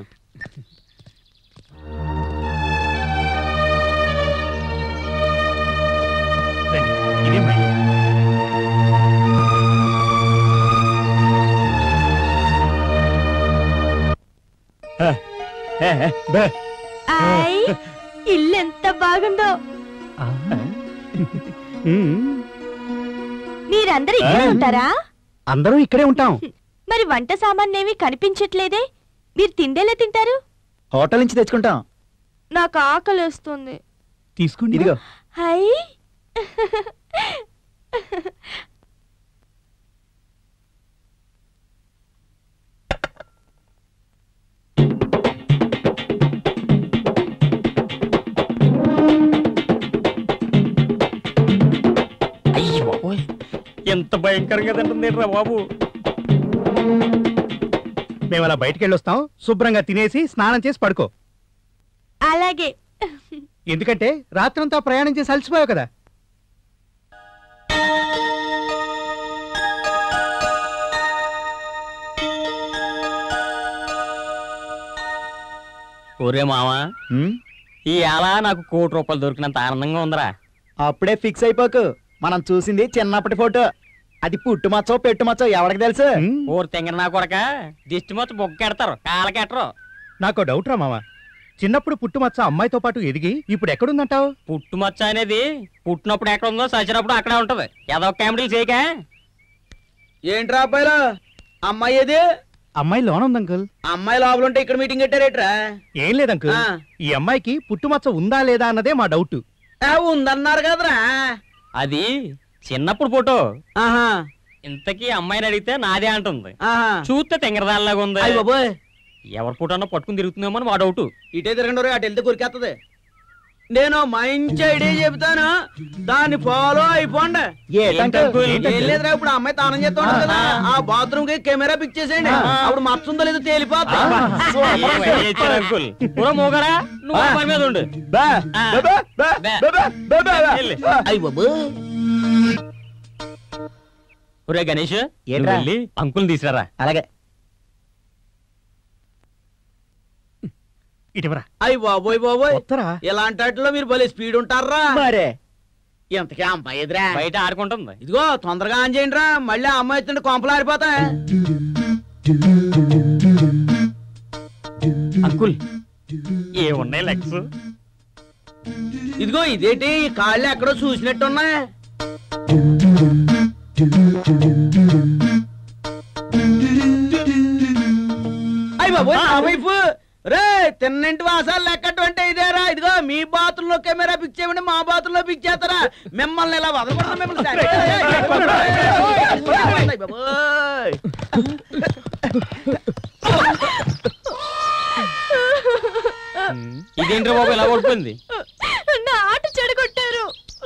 రండి, ఇదే మా ఇల్లు. ఐ ఇల్లు ఎంత బాగుందో మీరందరూ ఇక్కడే ఉంటారా అందరూ ఇక్కడే ఉంటాం మరి వంట సామాన్నేవి కనిపించట్లేదే మీరు తిండేలా తింటారు హోటల్ నుంచి తెచ్చుకుంటాం నాకు ఆకలి వస్తుంది తీసుకోండి ఇదిగో హై అయ్యి బాబోయ్ ఎంత భయంకరంగా తింటుంది రా బాబు మేము అలా బయటికి వెళ్ళొస్తాం శుభ్రంగా తినేసి స్నానం చేసి పడుకో అలాగే ఎందుకంటే రాత్రంతా ప్రయాణం చేసి అలసిపోయావు కదా ఒరే మావా హ్మ్? ఈ ఏళ నాకు కోటి రూపాయలు దొరికినంత ఆనందంగా ఉందిరా అప్పుడే ఫిక్స్ అయిపోకు మనం చూసింది చిన్నప్పటి ఫోటో అది పుట్టు మచ్చో పెట్టు మచ్చో ఎవరికి తెలుసు ఉమ్, ఊరు తెంగర నా కొరక దిష్టి మొత్తం బొక్కెడతారు కాలకెట్టరు నాకో డౌట్ రా మామ చిన్నప్పుడు పుట్టుమచ్చ అమ్మాయితో పాటు ఎదిగి ఇప్పుడు ఎక్కడుందంటావు పుట్టుమచ్చ అనేది పుట్టినప్పుడు ఎక్కడ ఉందో చచ్చినప్పుడు అక్కడే ఉంటది ఏదో కామెడీలు చేయక ఏంట్రా అబ్బాయిలు అమ్మాయి ఏది అమ్మాయి లోన్ ఉంది అంకుల్ అమ్మాయి లోపల ఉంటే ఇక్కడ మీటింగ్ పెట్టారేట్రా ఏం లేదు అంకుల్ ఆ. ఈ అమ్మాయికి పుట్టుమచ్చ ఉందా లేదా అన్నదే మా డౌట్ ఆ, ఉందన్నారు కదరా అది చిన్నప్పుడు ఫోటో ఆహా ఇంతకీ అమ్మాయిని అడిగితే నాదే అంటుంది ఆహా చూస్తే తెంగరదానిలాగా ఉంది అయ్య బాబోయ్ ఎవరి ఫోటో అన్నా పట్టుకుని తిరుగుతుందేమో అని మా డౌట్ ఇటే తిరగండి రే, అటు వెళ్తే కొరికేస్తుంది నేను మంచి ఐడియా చెబుతాను దాన్ని ఫాలో అయిపోండి ఏటంకుల్? ఏం లేదురా ఇప్పుడు ఆ అమ్మాయి తానం చేస్తా ఉంటుంది కదా ఆ బాత్రూమ్ కి కెమెరా పిక్ చేసేయండి అప్పుడు మచ్చుందో లేదో తేలిపోతుంది ఏం idea ఇచ్చారు అంకుల్ పూరా మోగరా నువ్వు ఆ పని మీద ఉండు బా, ఆ. బా, బా, బా. బా, బా, బా, బా, బా. వెళ్ళు. అయ్య బాబు ఒరే గణేష్ ఏంట్రా? నువ్వు వెళ్ళి అంకుల్ని తీసుకురా అలాగే ఇటువరా అయ్య బాబోయ్ బాబోయ్ వత్తరా ఇలాంటి వాటిలో మీరు భలే స్పీడ్ ఉంటారా మరే ఇంతకే అమ్మాయి ఎదురా బయట ఆడుకుంటుంది ఇదిగో తొందరగా ఆన్ చేయండి రా మళ్ళీ ఆ అమ్మాయి వచ్చింటే కొంపలు ఆరిపోతాయి అంకుల్ ఏ ఉన్నాయి లెగ్స్ ఇదిగో ఇదేంటి ఈ కాళ్ళు ఎక్కడో చూసినట్టున్నాయి అయ్య బాబోయ్ నా వైఫ్ రే తిన్నింటి వాసాలు లెక్కట్టు అంటే ఇదేరా ఇదిగో మీ బాతుల్లో లో కెమెరా పిక్ చేయమండి మా బాతుల్లో లో పిక్ చేస్తారా మిమ్మల్ని ఇలా వదలకూడదు మిమ్మల్ని అయ్య బాబోయ్. ఇదేంట్రా బాబు ఇలా ఓడిపోయింది నా ఆట చెడగొట్టారు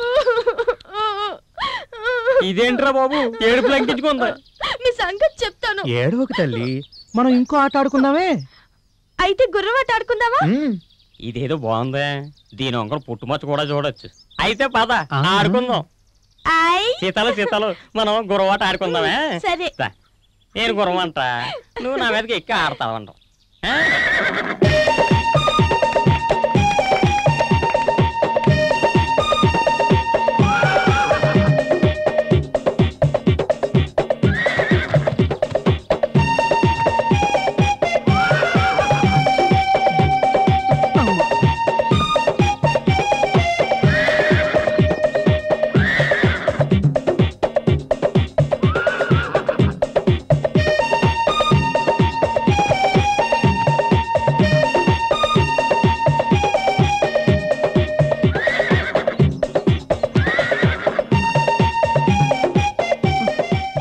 ఇదేంట్రా బాబు ఏడుపు లంకించుకుంది మీ సంగతి చెప్తాను ఏడవకు తల్లి మనం ఇంకో ఆట ఆడుకుందామే అయితే గుర్రవాట ఆడుకుందామా ఇదేదో బాగుందే దీని వంకర పుట్టుమచ్చ కూడా చూడొచ్చు అయితే పద ఆ. ఆడుకుందాం ఐ సీతలు సీతలు మనం గుర్రవాట ఆడుకుందామే సరే దా. నేను గుర్రమంట నువ్వు నా మీదకి ఎక్కి ఆడతావంట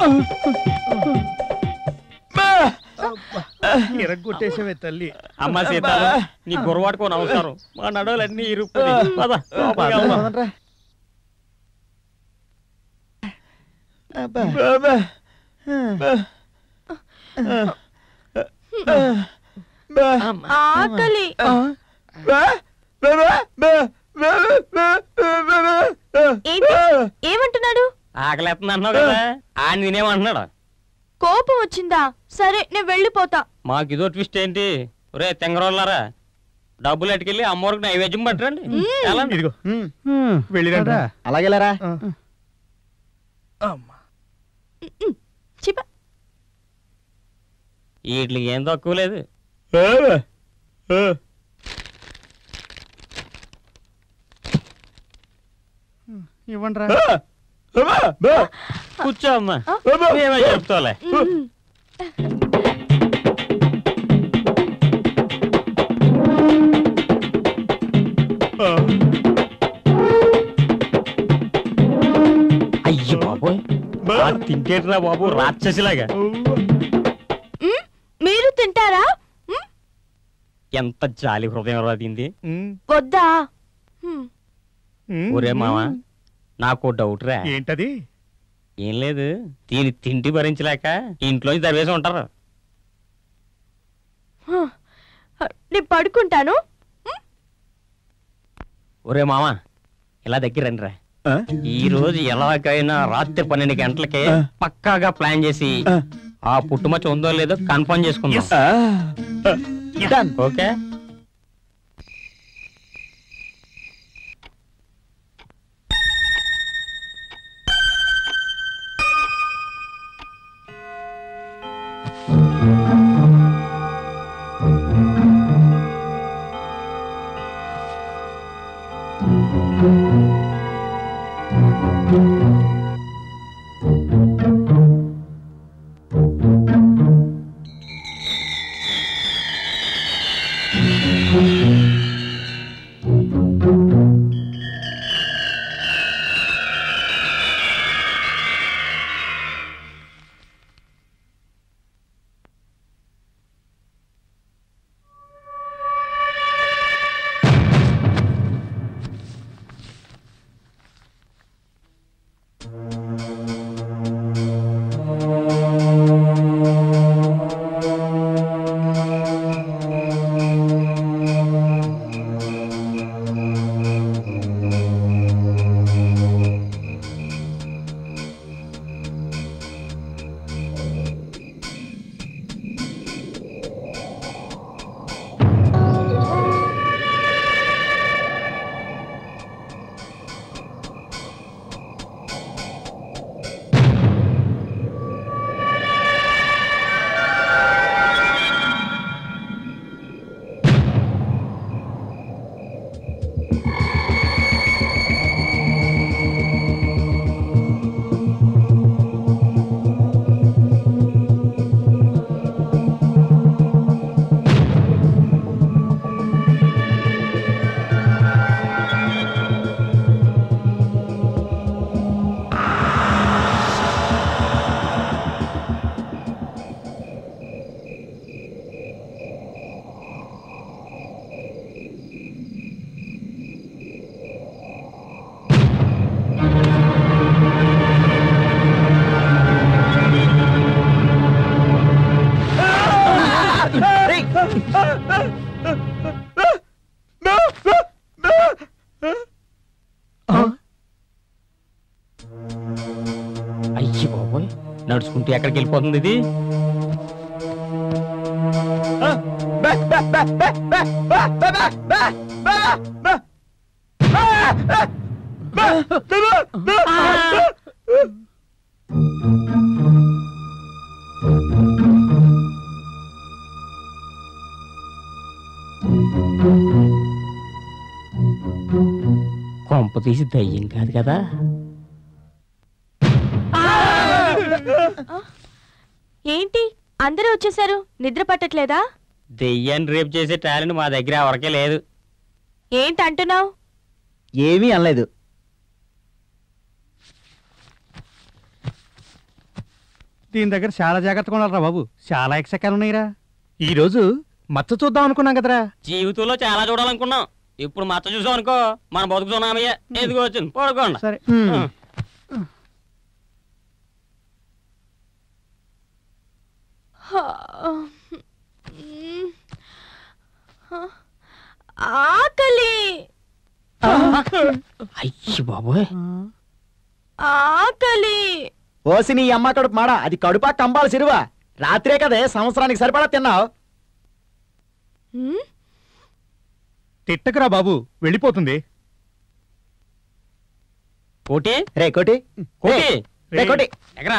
ఇరగొట్టేసావే తల్లి అమ్మ సీత నీ గురవాటుకోని అవసరం మా నడవలన్నీ ఇరుక్కుపోయి పద లోపలికి వెళ్దాం. ఆకలి ఏంటి ఏమంటున్నాడు ఆకలేస్తుంది అంటున్నావు కదా ఆయన నేనేమంటున్నాడు కోపం వచ్చిందా సరే నేను వెళ్ళిపోతా మాకు ఇదో ట్విస్ట్ ఏంటి ఒరే తెంగరోళ్ళారా డబ్బులు ఎట్టుకెళ్ళి అమ్మవారికి నైవేద్యం పట్టరండి వెళ్ళండి. ఇదిగో వెళ్ళిరా అలాగే లేరా చిప వీటికి ఏం తక్కువ లేదు ఇవ్వండి కూర్చో అమ్మా మేమే చెప్తాలే అయ్యో బాబోయ్ ఆ తింటేట్రా బాబు రాక్షసిలాగా మ్, మీరు తింటారా మ్, ఎంత జాలి హృదయం రాదింది వద్దా మ్, ఒరే మావా నాకు డౌట్ రా ఏంటది ఏం లేదు దీని తిండి భరించలేక ఇంట్లోంచి దర్వేసి ఉంటారు హ, నేను పడుకుంటాను ఒరే మావా ఇలా దగ్గర రండి రా ఈ రోజు ఎలాగైనా రాత్రి పన్నెండు గంటలకే పక్కాగా ప్లాన్ చేసి ఆ పుట్టుమచ్చ ఉందో లేదో కన్ఫర్మ్ చేసుకుందాం ఓకే అయ్యి బాబోయ్ నడుచుకుంటూ ఎక్కడికి వెళ్ళిపోతుంది ఇది కొంప తీసి దయ్యం కాదు కదా ఏంటి అందరూ వచ్చేసారు నిద్ర పట్టట్లేదా దెయ్యాన్ని రేపు చేసే టాలెంట్ మా దగ్గర ఎవరికే లేదు ఏంటి అంటున్నావు ఏమీ అనలేదు దీని దగ్గర చాలా జాగ్రత్తగా ఉండాలరా బాబు చాలా ఎక్సెక్కాలు ఉన్నాయిరా ఈ రోజు మచ్చ చూద్దాం అనుకున్నాం కదరా జీవితంలో చాలా చూడాలనుకున్నాం ఇప్పుడు మచ్చ చూసాం అనుకో మన బతుకు చూనామయ్య ఎందుకు వచ్చింది పడుకోండి సరే ఆకలి అయ్యి బాబోయ్ ఆకలి ఓసి నీ అమ్మ కడుపు మాడ అది కడుపా కంబాలు సిరువా రాత్రే కదే సంవత్సరానికి సరిపడా తిన్నావు హ్మ్? తిట్టకురా బాబు వెళ్ళిపోతుంది కోటి రే కోటి కోటి రే కోటి ఎగరా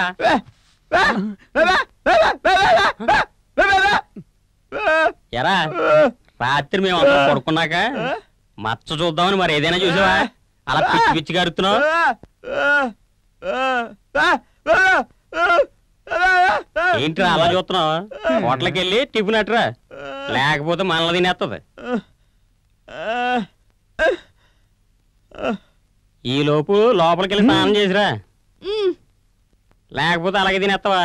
ఎరా రాత్రి మేము అందరం పడుకున్నాక మచ్చ చూద్దామని మరి ఏదైనా చూసావా అలా పిచ్చి పిచ్చిగా అరుతున్నావు ఏంట్రా అలా చూస్తున్నావు హోటల్కి వెళ్ళి టిఫిన్ అట్రా లేకపోతే మనల్ని తినేస్తుంది ఈ లోపు లోపలికి వెళ్ళి స్నానం చేసిరా మ్. లేకపోతే అలాగే తినేస్తావా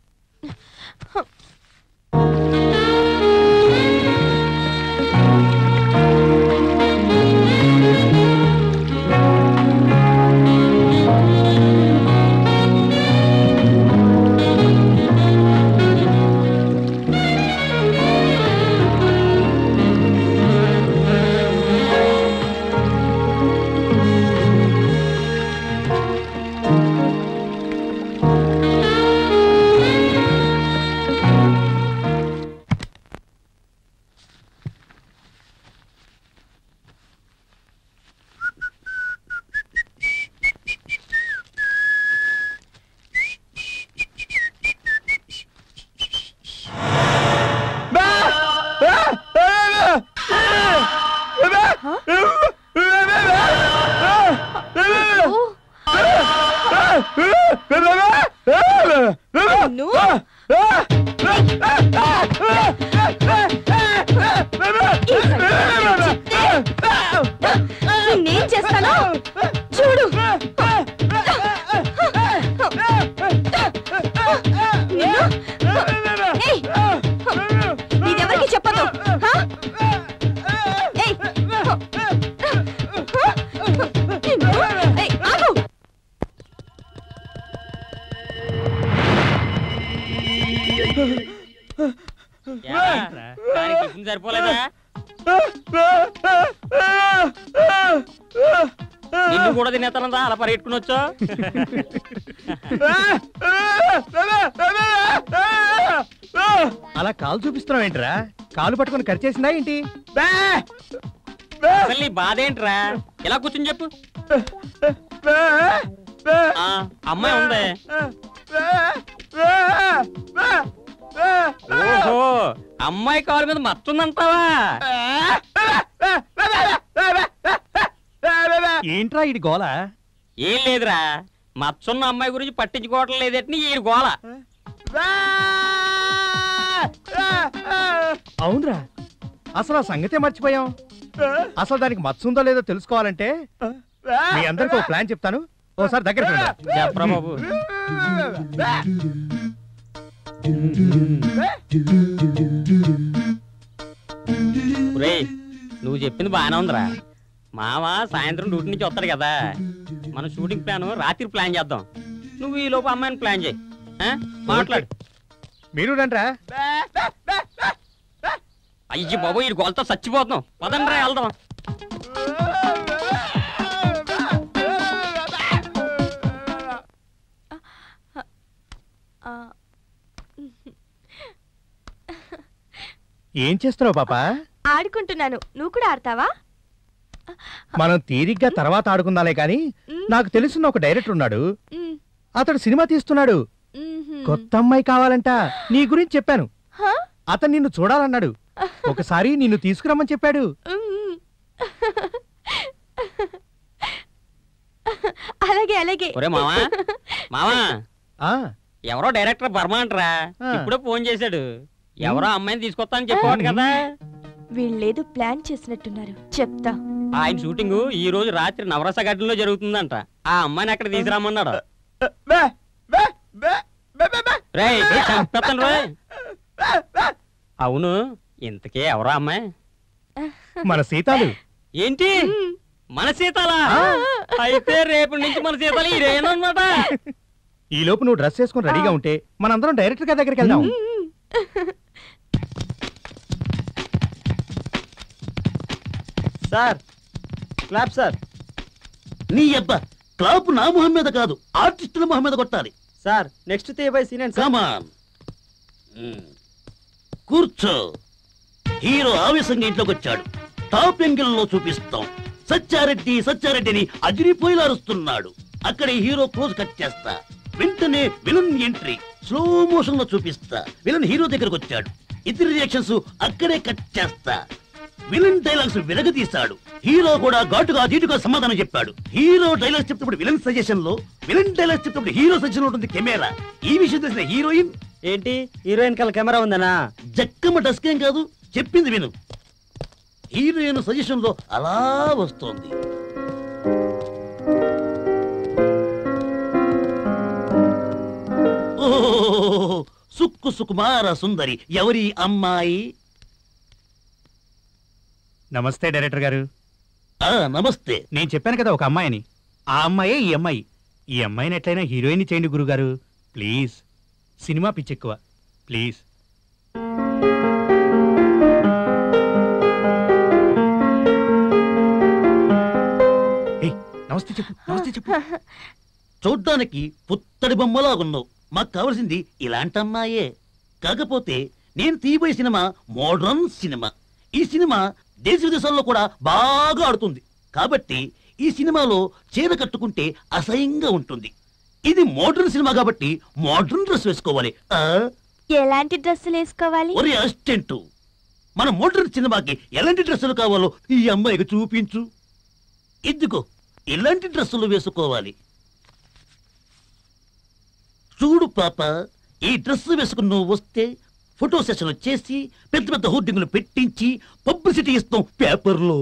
నేనేం చేస్తాను చూడు నిన్ను? ఏయ్! ఇదెవరికి చెప్పదు హా? ఏయ్! నిన్ను? ఏయ్, ఆగు! ఏరా, దానికి టిఫిన్ సరిపోలేదా నిన్ను కూడా తినేస్తానందా అలా పరిగెట్టుకుని వచ్చా అలా కాలు చూపిస్తున్నావు ఏంట్రా కాలు పట్టుకొని కరిచేసిందా ఏంటి అసలు నీ బాధ ఏంట్రా ఇలా కూర్చుని చెప్పు ఆ, అమ్మాయి ఉంది ఓహో అమ్మాయి కాలు మీద మత్తుందంటావా ఏంట్రా ఇది గోల ఏం లేదురా మచ్చున్న అమ్మాయి గురించి పట్టించుకోవటం లేదటి ఈ గోల అవునరా అసలు ఆ సంగతే మర్చిపోయాం అసలు దానికి మచ్చ ఉందో లేదో తెలుసుకోవాలంటే మీ అందరికి ఒక ప్లాన్ చెప్తాను ఓసారి దగ్గర చెప్పరా బాబు ఒరేయ్, నువ్వు చెప్పింది బాగానే ఉందిరా మామ సాయంత్రం డ్యూటీ నుంచి వస్తాడు కదా మన షూటింగ్ ప్లాన్ రాత్రి ప్లాన్ చేద్దాం నువ్వు ఈ లోపు అమ్మాయిని ప్లాన్ చేయి ఆ? మాట్లాడు మీరు రండ్రా అయ్యి బాబు ఈ గోలతో చచ్చిపోతున్నాం పదండ్రా వెళ్దాం ఆ, ఏం చేస్తున్నావు పాప ఆడుకుంటున్నాను నువ్వు కూడా ఆడతావా మనం తీరిగ్గా తర్వాత ఆడుకుందాలే కానీ నాకు తెలిసిన ఒక డైరెక్టర్ ఉన్నాడు మ్, అతడు సినిమా తీస్తున్నాడు మ్హూ. కొత్త అమ్మాయి కావాలంట నీ గురించి చెప్పాను హా? అతను నిన్ను చూడాలన్నాడు ఒకసారి నిన్ను తీసుకురమ్మని చెప్పాడు మ్. అలాగే అలాగే ఒరే మావా మావా ఆ ఎవరో డైరెక్టర్ బర్మా అంటరా ఆ. ఇప్పుడే ఫోన్ చేశాడు ఎవరో అమ్మాయిని తీసుకొస్తా అని చెప్పాడు కదా వీళ్ళేదో ప్లాన్ చేసినట్టున్నారు చెప్తా ఆయన షూటింగ్ ఈ రోజు రాత్రి నవరస గడ్డలో జరుగుతుందంట ఆ అమ్మాయిని అక్కడ తీసుకురామన్నాడు బే బే బే బే బే బే రేయ్ రేయ్, చంపేస్తాను రే అవును ఇంతకే ఎవరా అమ్మాయి మన సీతాలు ఏంటి మన సీతాలా అయితే రేపటి నుంచి మన సీతాలు ఇదేనమాట ఈ లోపు నువ్వు డ్రెస్ వేసుకుని రెడీగా ఉంటే మనందరం డైరెక్టర్ గారి దగ్గరికి వెళ్దాం సార్ క్లాప్ సార్ నీ అబ్బా క్లాప్ నా మొహం మీద కాదు ఆర్టిస్టుల మొహం మీద కొట్టాలి సార్ నెక్స్ట్ తీయబోయే సీన్ ఏంటి సార్ కమాన్ కూర్చో హీరో ఆవేశంగా ఇంట్లోకి వచ్చాడు టాప్ యాంగిల్ లో చూపిస్తాం సత్యారెడ్డి సత్యారెడ్డి అని అదిరిపోయిలా అరుస్తున్నాడు అక్కడే హీరో క్లోజ్ కట్ చేస్తా వెంటనే విలన్ ఎంట్రీ స్లో మోషన్ లో చూపిస్తా విలన్ హీరో దగ్గరకు వచ్చాడు ఇద్దరి రియాక్షన్స్ అక్కడే కట్ చేస్తా విలన్ డైలాగ్స్ విరగదీశాడు హీరో కూడా ఘాటుగా అతీటుగా సమాధానం చెప్పాడు హీరో డైలాగ్స్ చెప్తప్పుడు విలన్ సజెషన్ లో విలన్ డైలాగ్స్ చెప్తప్పుడు హీరో సజెషన్ ఉంటుంది కెమెరా ఈ విషయం తెలిసిన హీరోయిన్ ఏంటి హీరోయిన్ కల్ కెమెరా ఉందనా జక్కమ్మ డస్కేం కాదు చెప్పింది విను హీరోయిన్ సజెషన్ లో అలా వస్తోంది ఓహ్, సుక్కు సుకుమార సుందరి ఎవరి అమ్మాయి నమస్తే డైరెక్టర్ గారు ఆ నమస్తే నేను చెప్పాను కదా ఒక అమ్మాయిని ఆ అమ్మాయే ఈ అమ్మాయి ఈ అమ్మాయిని ఎట్లయినా హీరోయిన్ చేయండి గురుగారు ప్లీజ్ సినిమా పిచ్చెక్కువ ప్లీజ్ ఏయ్, నమస్తే చెప్పు నమస్తే చెప్పు చూడ్డానికి పుత్తడి బొమ్మలాగున్నావు మాకు కావలసింది ఇలాంటి అమ్మాయే కాకపోతే నేను తీయబోయే సినిమా మోడ్రన్ సినిమా ఈ సినిమా దేశ విదేశాల్లో కూడా బాగా ఆడుతుంది కాబట్టి ఈ సినిమాలో చీర కట్టుకుంటే అసహ్యంగా ఉంటుంది ఇది మోడ్రన్ సినిమా కాబట్టి మోడ్రన్ డ్రెస్ వేసుకోవాలి ఆ ఎలాంటి డ్రెస్సులు వేసుకోవాలి ఒరే అసిస్టెంట్ మన మోడ్రన్ సినిమాకి ఎలాంటి డ్రెస్సులు కావాలో ఈ అమ్మాయికి చూపించు ఇదిగో ఇలాంటి డ్రెస్సులు వేసుకోవాలి చూడు పాప ఈ డ్రెస్ వేసుకుని నువ్వు వస్తే ఫోటో సెషన్ చేసి పెద్ద పెద్ద హోర్డింగ్లు పెట్టించి పబ్లిసిటీ ఇస్తాం పేపర్లో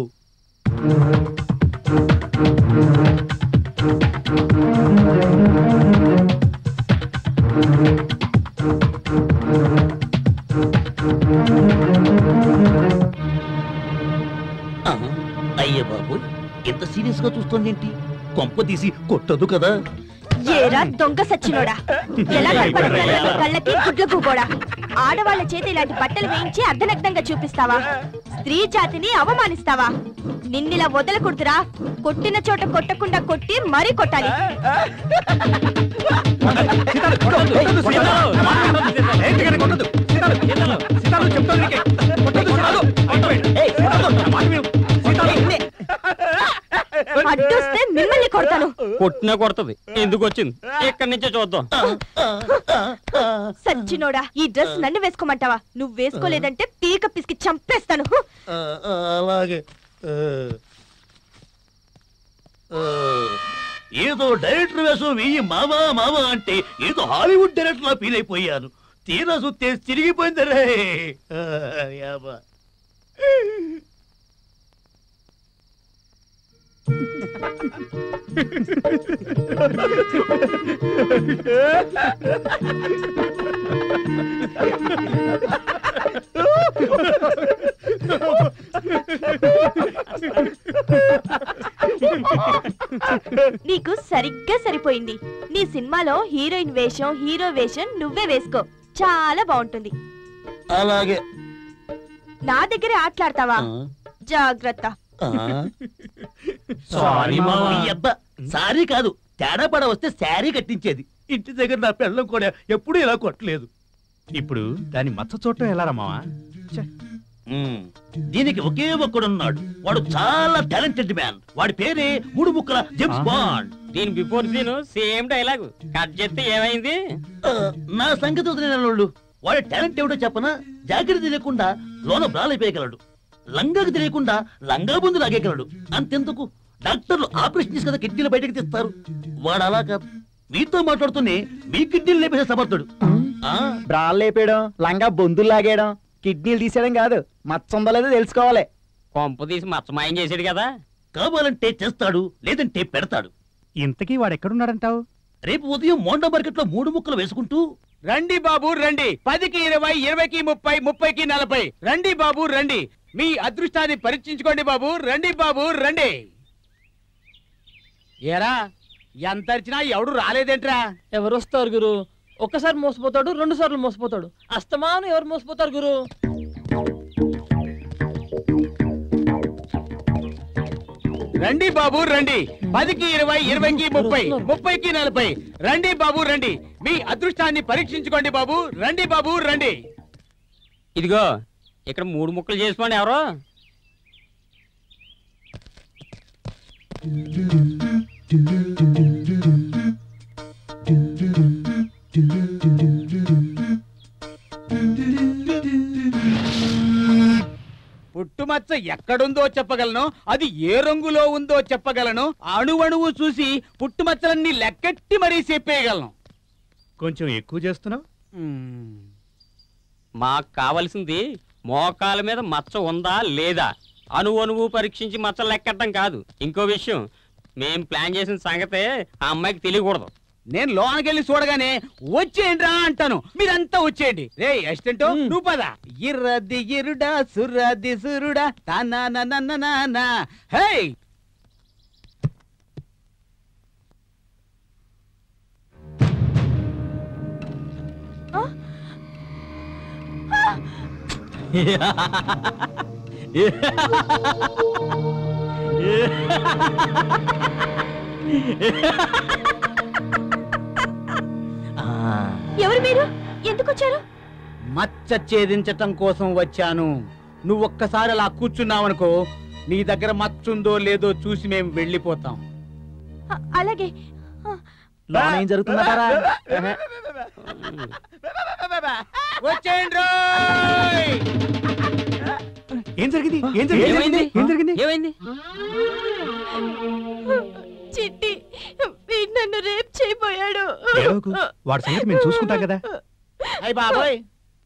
ఆ, అయ్య బాబు ఎంత సీరియస్ గా చూస్తోందేంటి కొంప తీసి కొట్టదు కదా ఏరా దొంగ సచ్చినోడా ఎలా కనపడుతున్నారా నీ కళ్ళకి గుడ్ల గుబోడా ఆడవాళ్ళ చేత ఇలాంటి బట్టలు వేయించి అర్ధనగ్నంగా చూపిస్తావా స్త్రీ జాతిని అవమానిస్తావా నిన్నిలా వదలకూడదురా కొట్టిన చోట కొట్టకుండా కొట్టి మరీ కొట్టాలి అడ్డొస్తే మిమ్మల్ని కొడతాను కొట్టినా కొడుతుంది ఎందుకు వచ్చింది ఇక్కడి నుంచే చూద్దాం సచ్చినోడా ఈ డ్రెస్ నన్ను వేసుకోమంటావా నువ్వు వేసుకోలేదంటే పీక పిసికి చంపేస్తాను హు! ఆ, ఆ, అలాగే ఆ. ఆ, ఏదో డైరెక్టర్ వేషం వెయ్యి మావా మావా అంటే ఏదో హాలీవుడ్ డైరెక్టర్ లా ఫీల్ అయిపోయాను తీరా చూస్తే తిరిగిపోయింది రే ఆ, యాబా. నీకు సరిగ్గా సరిపోయింది నీ సినిమాలో హీరోయిన్ వేషం హీరో వేషం నువ్వే వేసుకో చాలా బాగుంటుంది అలాగే నా దగ్గర ఆటలాడతావా ఆ, జాగ్రత్త ఆ. సారీ మావా. ఈ అబ్బా సారీ కాదు తేడా పడ వస్తే శారీ కట్టించేది ఇంటి దగ్గర నా పిల్లం కూడా ఎప్పుడూ ఇలా కొట్టలేదు ఇప్పుడు దాని మచ్చ చూడటం ఎలా రమ్మావా ఉమ్, దీనికి ఒకే ఒక్కడున్నాడు వాడు చాలా టాలెంటెడ్ మ్యాన్ వాడి పేరే మూడు ముక్కల జేమ్స్ ఆహా. బాండ్ దీని before scene same dialogue cut చేస్తే ఏమైంది ఆ, నా సంగతి వదిలిన వాళ్ళు వాడి టాలెంట్ ఏమిటో చెప్పనా జాగ్రత్త తెలియకుండా లోన బ్రాలైపోయగలడు లంగాకు తెలియకుండా లంగా బుందు లాగేయగలడు అంతెందుకు డాక్టర్లు ఆపరేషన్ చేసి కదా కిడ్నీలు బయటకు తీస్తారు వాడు అలా కాదు మీతో మాట్లాడుతూనే మీ కిడ్నీలు లేపేసే సమర్థుడు ఆ, బ్రాల్ లేపేయడం లంగా బొందులు లాగేయడం కిడ్నీలు తీసేయడం కాదు మచ్చ ఉందో లేదో తెలుసుకోవాలి కొంప తీసి మచ్చమాయం చేసాడు కదా కావాలంటే చేస్తాడు లేదంటే పెడతాడు ఇంతకీ వాడు ఎక్కడున్నాడంటావు రేపు ఉదయం మోండా మార్కెట్ లో మూడు ముక్కలు వేసుకుంటూ రండి బాబు రండి పదికి ఇరవై ఇరవైకి ముప్పై ముప్పైకి నలభై రండి బాబు రండి మీ అదృష్టాన్ని పరీక్షించుకోండి బాబు రండి బాబు రండి ఏరా ఎంత అరిచినా ఎవడు రాలేదేంట్రా ఎవరు వస్తారు గురు ఒక్కసారి మోసపోతాడు రెండు సార్లు మోసపోతాడు అస్తమాను ఎవరు మోసపోతారు గురు రండి బాబు రండి పదికి ఇరవై ఇరవైకి ముప్పై ముప్పైకి నలభై రండి బాబు రండి మీ అదృష్టాన్ని పరీక్షించుకోండి బాబు రండి బాబు రండి ఇదిగో ఇక్కడ మూడు ముక్కలు చేసుకోండి ఎవరో పుట్టుమచ్చ ఎక్కడుందో చెప్పగలను అది ఏ రంగులో ఉందో చెప్పగలను అణువణువు చూసి పుట్టుమచ్చలన్నీ లెక్కెట్టి మరీ చెప్పేయగలను కొంచెం ఎక్కువ చేస్తున్నావు మాకు కావలసింది మోకాల మీద మచ్చ ఉందా లేదా అణు అణువు పరీక్షించి మచ్చలు లెక్కట్టడం కాదు ఇంకో విషయం మేం ప్లాన్ చేసిన సంగతే ఆ అమ్మాయికి తెలియకూడదు నేను లోనకెళ్ళి చూడగానే వచ్చేయండిరా అంటాను మీరంతా వచ్చేయండి రే అసిస్టెంట్ నువ్వు పద ఇర్రది ఇరుడా సుర్రది సురుడా తానా హే ఎవరు మీరు ఎందుకు వచ్చారు మచ్చ ఛేదించటం కోసం వచ్చాను నువ్వు ఒక్కసారి అలా కూర్చున్నావనుకో నీ దగ్గర మచ్చుందో లేదో చూసి మేము వెళ్ళిపోతాం అ- అలాగే లోన ఏం జరుగుతుందంటారా వచ్చేయండి రోయ్! ఏం జరిగింది ఏం జరిగింది ఏమైంది? ఏం జరిగింది ఏమైంది చిట్టి వీడు నన్ను రేప్ చేయబోయాడు ఏడవకు. వాడి సంగతి మేము చూసుకుంటాం కదా అయ్ బాబోయ్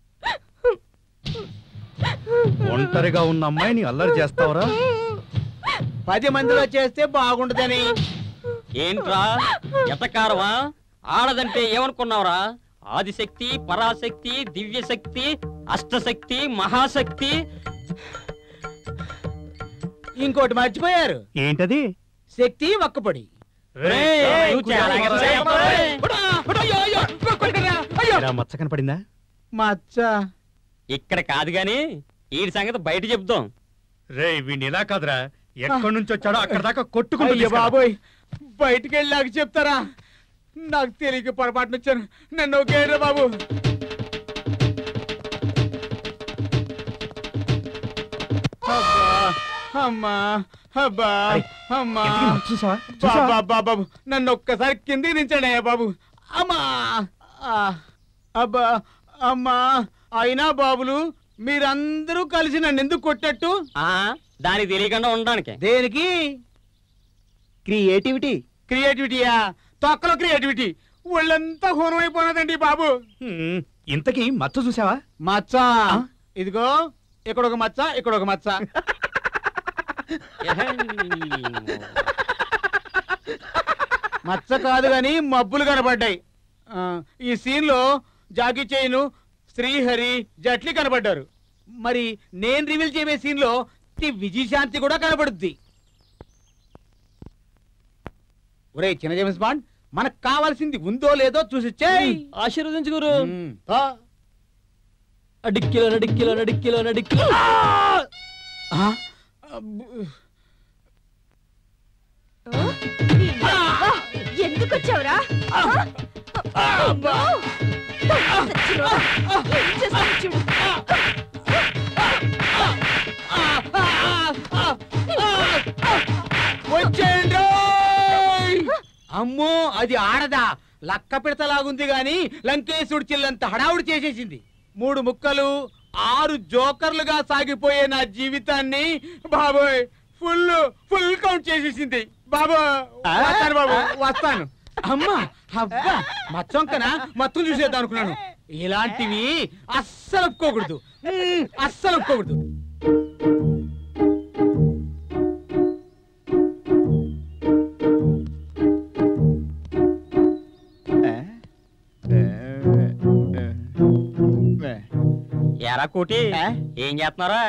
ఒంటరిగా ఉన్న అమ్మాయిని అల్లరి చేస్తావరా పది మందిలో చేస్తే బాగుండదని ఏంట్రా ఎతకారవా ఆడదంటే ఏమనుకున్నావురా ఆదిశక్తి పరాశక్తి దివ్యశక్తి అష్టశక్తి మహాశక్తి ఇంకోటి మర్చిపోయారు ఏంటది శక్తి ఒక్కపడి నువ్వు చాలా చెప్పాలి. ఇలా మచ్చ కనపడిందా మచ్చ ఇక్కడ కాదు గాని వీడి సంగతి బయట చెప్దాం రే వీడిని ఇలా కాదురా ఎక్కడి నుంచి వచ్చాడో అక్కడ దాకా కొట్టుకుంటూ అయ్య తీసుకెళ్ళు. బాబోయ్ బయటికి వెళ్ళాక చెప్తారా నాకు తెలియక పొరపాటున వచ్చాను నన్ను ఒకేరా బాబు అబ్బా, అమ్మా అబ్బా అమ్మా ఇంతకీ మచ్చ చూసావా? బాబా చూసావా? బాబా నన్ను ఒక్కసారి కిందికి దించండి అయ్యా బాబు అమ్మా ఆ, అబ్బా అమ్మా అయినా బాబులు మీరందరూ కలిసి నన్ను ఎందుకు కొట్టట్టు ఆ దానికి తెలియకుండా ఉండడానికి దేనికి క్రియేటివిటీ క్రియేటివిటీయా తొక్కలో క్రియేటివిటీ ఒళ్ళంతా హోనం అయిపోయినదండి బాబు హ్మ్, ఇంతకీ మచ్చ చూసావా మచ్చ ఇదిగో ఇక్కడ ఒక మచ్చ ఇక్కడ ఒక మచ్చ మచ్చ కాదు గాని మబ్బులు కనబడ్డాయి ఆ, ఈ సీన్ లో జాకీ చైను శ్రీహరి జట్లి కనబడ్డారు మరి నేను రివీల్ చేయబోయే సీన్ లో తి విజయశాంతి కూడా కనబడుద్ది ఒరే చిన్న జేమ్స్ బాండ్ మనకు కావాల్సింది ఉందో లేదో చూసి చేయి ఆశీర్వదించు గురు ఉమ్, తా. అడిక్కిలో నడిక్కిలో నడిక్కిలో నడిక్కిలో ఆ? అబ్బు. ఎందుకు వచ్చావురా చూడు వచ్చేయండి రోయ్! అమ్మో అది ఆడదా లక్క పిడతలాగుంది గాని లంకేశుడు చిల్లంత హడావుడి చేసేసింది మూడు ముక్కలు ఆరు జోకర్లుగా సాగిపోయే నా జీవితాన్ని బాబోయ్ ఫుల్ ఫుల్ కౌంట్ చేసేసింది బాబు వస్తాను బాబు వస్తాను అమ్మా అబ్బా మచ్చొంకన మొత్తం చూసేద్దాం అనుకున్నాను ఇలాంటివి అస్సలు ఒప్పుకోకూడదు ఉమ్, అస్సలు ఒప్పుకోకూడదు ఏ? ఏ? ఎరా కోటి ఏం చేస్తున్నారా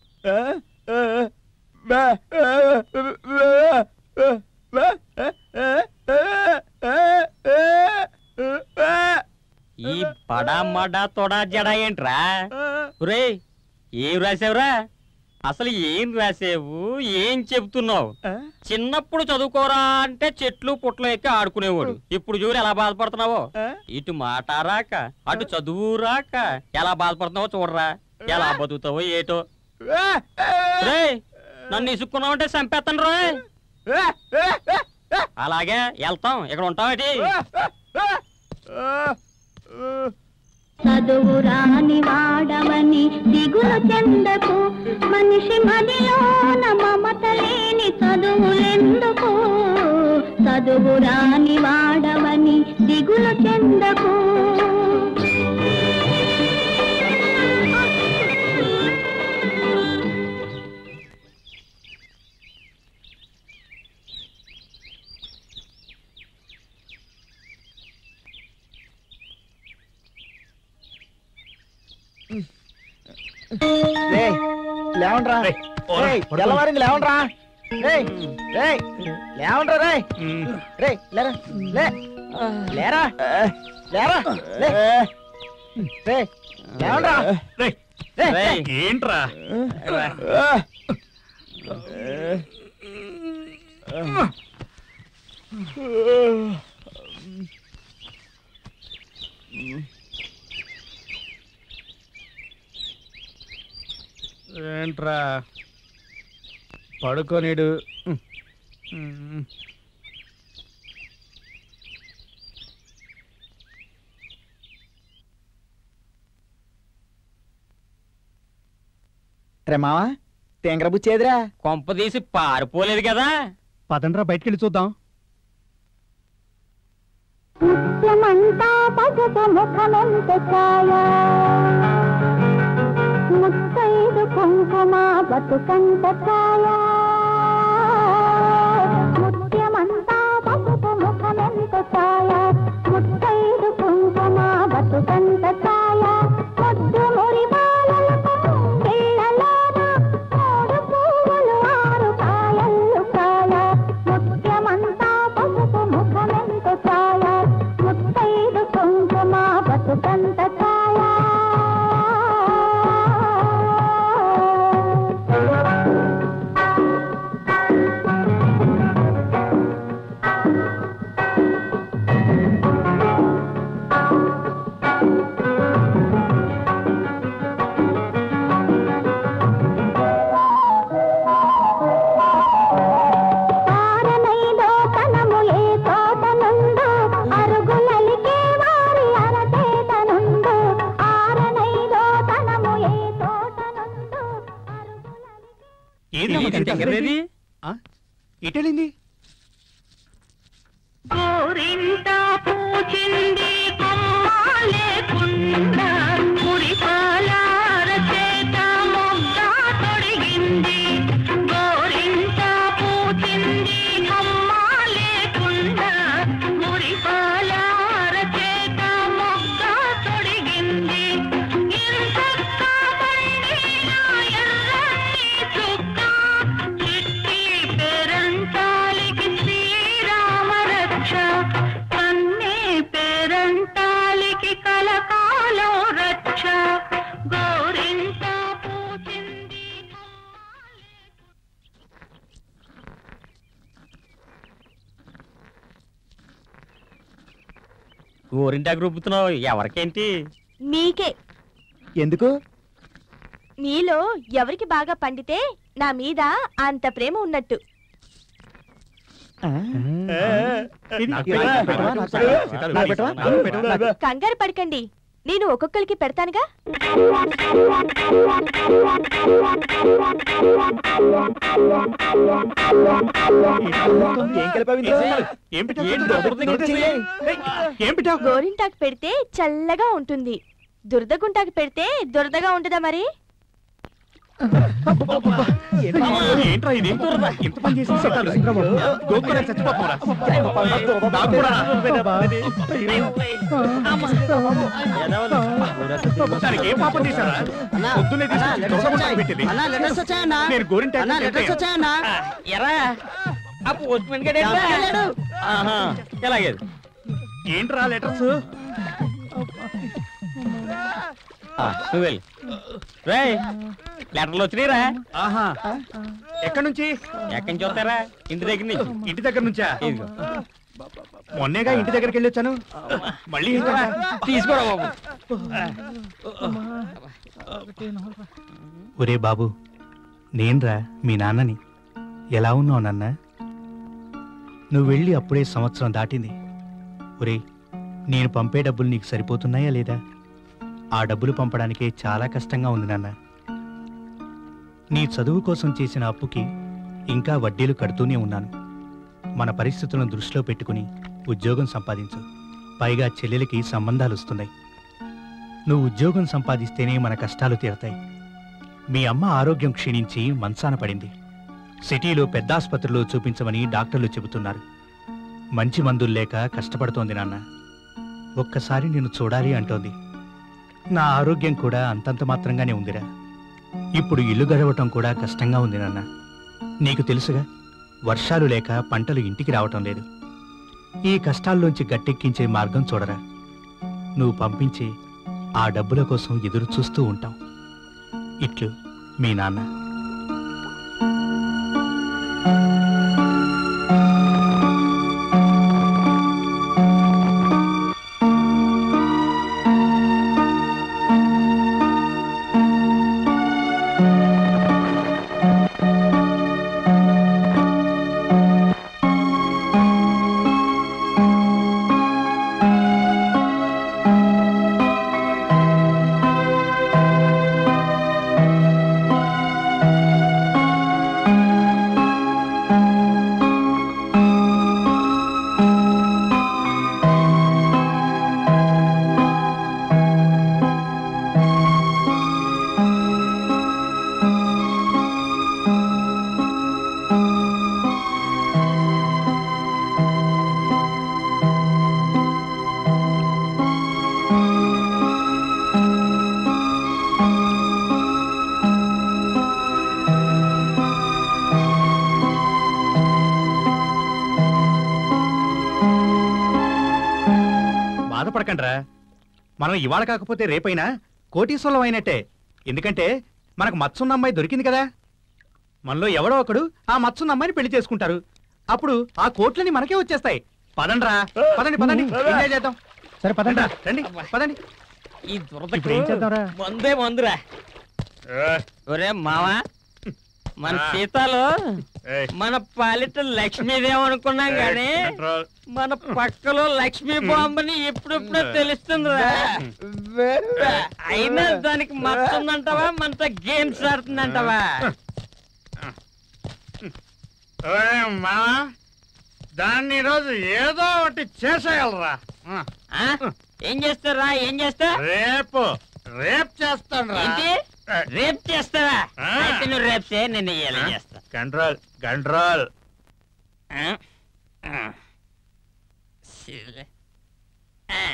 ఈ బడా మడా తొడా జడా ఏంట్రా రే ఏం రాసావురా అసలు ఏం రాసావు ఏం చెప్తున్నావు చిన్నప్పుడు చదువుకోరా అంటే చెట్లు పుట్లు ఎక్కి ఆడుకునేవాడు ఇప్పుడు చూడు ఎలా బాధపడుతున్నావో ఇటు మాట రాక అటు చదువు రాక ఎలా బాధపడుతున్నావో చూడరా ఎలా బతుకుతావో ఏటో రే నన్ను ఇసుక్కున్నావంటే చంపేస్తాను రోయ్ అలాగే వెళ్తాం ఇక్కడ ఉంటామేటి చదువు రాని వాడవని దిగులు చెందకు మనిషి మదిలోన మమత లేని చదువులెందుకు చదువు రాని వాడవని దిగులు చెందకు రేయ్, లేవండ్రా రేయ్, తెల్లవారింది లేవండ్రా రేయ్, రేయ్, లేవండ్రా రేయ్ రేయ్, లేరా లే లేరా లేరా లే రేయ్, లేవండ్రా రేయ్, రేయ్. ఏంట్రా ఏంట్రా పడుకోనీడు రే మావా తేంగర బుచ్చేదిరా కొంప తీసి పారిపోలేదు కదా పదండ్రా బయటికి చూద్దాం ముత్యమంతా పగట ముఖమెంత ఛాయ ముత్తైదు కుంకుమ బతుకంత ఛాయ ముత్యమంతా పగట ముఖమెంత ఛాయ ముత్తైదు కుంకుమ బతుకంత ఛాయ ముద్దు మురి బాలలకు పిల్లలోన మూడు పువ్వులు ఆరు కాయలు కాయ ముత్యమంతా పసుపు ముఖమెంత ఛాయ ముత్తైదు కుంకుమ బతుకంత ఛాయ ఆరనైదో తనము ఏ తోటనుండు అరుగులలికే వారి అరచేతనుండు ఆరనైదో తనము ఏ తోటనుండు ఏది ఎటెళ్ళింది గోరింట పూచింది కొమ్మ లేకుండా మురిపాలార చేత మొగ్గ తొడిగింది గోరింట పూచింది కొమ్మ లేకుండా మురిపాలార చేత మొగ్గ తొడిగింది ఇంతక్క పండిన ఎర్రని చుక్క చిట్టి పేరంటాలికి శ్రీరామ రక్ష కన్నే పేరంటాలికి కలకాలం రక్ష గోరింట పూచింది గోరింటాకు రుబ్బుతున్నావు ఎవరికేంటి మీకే ఎందుకు మీలో ఎవరికి బాగా పండితే నా మీద అంత ప్రేమ ఉన్నట్టు కంగారు పడకండి నేను ఒక్కొక్కరికి పెడతానుగా ఏం కలిపావు గోరింటాకు పెడితే చల్లగా ఉంటుంది దురదగుంటాకు పెడితే దురదగా ఉంటుందా మరి ఏంట్రా ఇది ఇంత పని చేసి సెటాలు గోకురా చచ్చిపోతారా నాకు కూడా దానికి ఏం పాపం చేశారా పొద్దున్నే తీసుకొచ్చి దొంగ పెట్టింది అన్నా లెటర్స్ వచ్చాయన్నా నేను గోరింటాకు అన్నా లెటర్స్ తింటే- వచ్చాయన్నా ఎరా ఆ పోస్ట్మెన్ గడే వెళ్ళాడు. ఎలాగే ఏంట్రా లెటర్స్ నువ్వు వెళ్ళి రే లెటర్లు వచ్చినాయిరా ఆహా ఎక్కడి నుంచి ఎక్కడి నుంచి వస్తారా ఇంటి దగ్గర నుంచి ఇంటి దగ్గర నుంచా ఇదిగో. మొన్నేగా ఇంటి దగ్గరికి వెళ్ళి వచ్చాను మళ్ళీ ఏంటా? తీసుకోరా బాబు ఒరే బాబు నేన్రా మీ నాన్నని ఎలా ఉన్నావు నాన్న నువ్వు వెళ్ళి అప్పుడే సంవత్సరం దాటింది ఒరే నేను పంపే డబ్బులు నీకు సరిపోతున్నాయా లేదా ఆ డబ్బులు పంపడానికే చాలా కష్టంగా ఉంది నాన్న నీ చదువు కోసం చేసిన అప్పుకి ఇంకా వడ్డీలు కడుతూనే ఉన్నాను మన పరిస్థితులను దృష్టిలో పెట్టుకుని ఉద్యోగం సంపాదించు పైగా చెల్లెలకి సంబంధాలు వస్తున్నాయి నువ్వు ఉద్యోగం సంపాదిస్తేనే మన కష్టాలు తీరతాయి మీ అమ్మ ఆరోగ్యం క్షీణించి మంచాన పడింది సిటీలో పెద్ద ఆసుపత్రిలో చూపించమని డాక్టర్లు చెబుతున్నారు మంచి మందులు లేక కష్టపడుతోంది నాన్న ఒక్కసారి నిన్ను చూడాలి అంటోంది నా ఆరోగ్యం కూడా అంతంత మాత్రంగానే ఉందిరా ఇప్పుడు ఇల్లు గడవటం కూడా కష్టంగా ఉంది నాన్న నీకు తెలుసుగా వర్షాలు లేక పంటలు ఇంటికి రావటం లేదు ఈ కష్టాల్లోంచి గట్టెక్కించే మార్గం చూడరా నువ్వు పంపించే ఆ డబ్బుల కోసం ఎదురు చూస్తూ ఉంటాం ఇట్లు మీ నాన్న బాధపడకండ్రా మనం ఇవాళ కాకపోతే రేపైనా కోటీశ్వరం అయినట్టే ఎందుకంటే మనకు మత్సున్న అమ్మాయి దొరికింది కదా మనలో ఎవడో ఒకడు ఆ మత్సున్న అమ్మాయిని పెళ్లి చేసుకుంటారు అప్పుడు ఆ కోట్లని మనకే వచ్చేస్తాయి పదండ్రా పదండి పదండి ఎంజాయ్ చేద్దాం సరే పదండి రండి పదండి ఈ ఇప్పుడు ఏం చేద్దాంరా? మందే మందురా ఒరే మావా మన సీతాలో మన పాలిట లక్ష్మీదేవి అనుకున్నాం గానీ మన పక్కలో లక్ష్మీ బాంబని ఎప్పుడెప్పుడో తెలుస్తుందిరా అయినా దానికి మత్తుందంటావా మనతో గేమ్స్ ఆడుతుందంటావా మా దాన్ని ఈరోజు ఏదో ఒకటి చేసేయాలరా ఆ? ఏం చేస్తారా ఏం చేస్తా రేపు రేపు చేస్తాను ఏంటి రేప్ చేస్తావా అయితే నువ్వు రేపు చేయ నేను ఇయ్యాలి చేస్తా కంట్రోల్ కంట్రోల్ ఆ? ఆ. సరే. ఆ.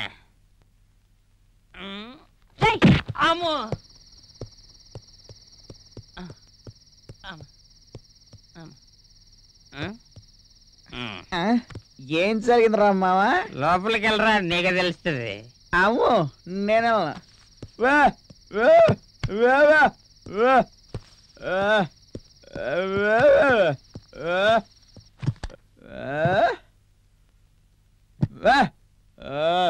ఉమ్. అమ్మో ఆ. అమ్మ. అమ్మ. ఆ? ఉమ్. ఏం జరిగిందిరా మావా లోపలికి వెళ్ళరా నీకు తెలుస్తుంది అమ్ము నేను వా వా వా వా వా ఆ, వా వా వా ఆ,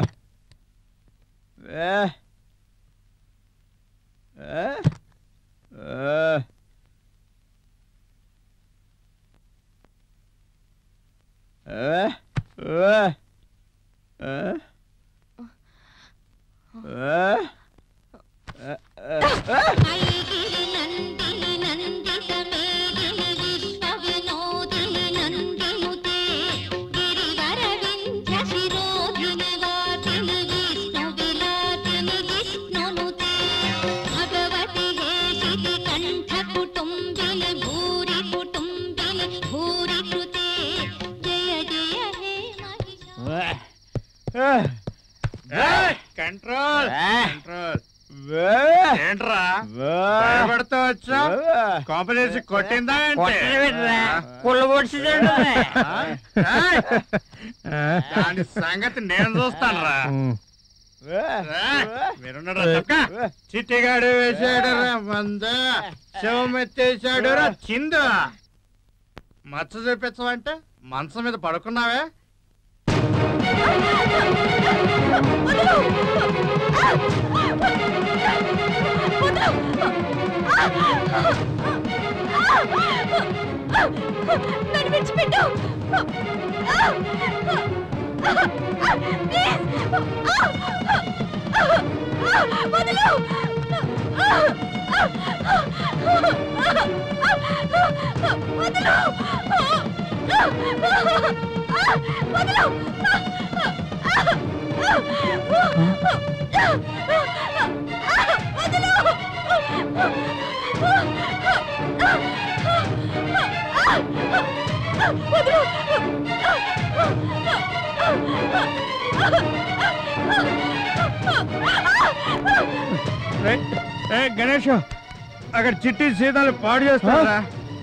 వా ఆ, ఆ. ఆ, ఆ, ఆ. ఆ, ఆ, ఆ. భగవతి హే శితి కంఠ కంట్రోల్ కంట్రోల్ ఏంట్రా భయపడుతూ వచ్చా కాంపిటీసి కొట్టిందా దాని సంగతి నేను చూస్తాను రా మీరున్నారా తప్పక చిట్టిగాడు వేసాడు రా మంద శవం ఎత్తేసాడు రా చిందు మచ్చ చూపించవంటే మంచం మీద పడుకున్నావే నన్ను విడిచిపెట్టు వదలు వదలు వదలు ఏ గణేష్ అక్కడ చిట్టి సీతాలు పాడు చేస్తారా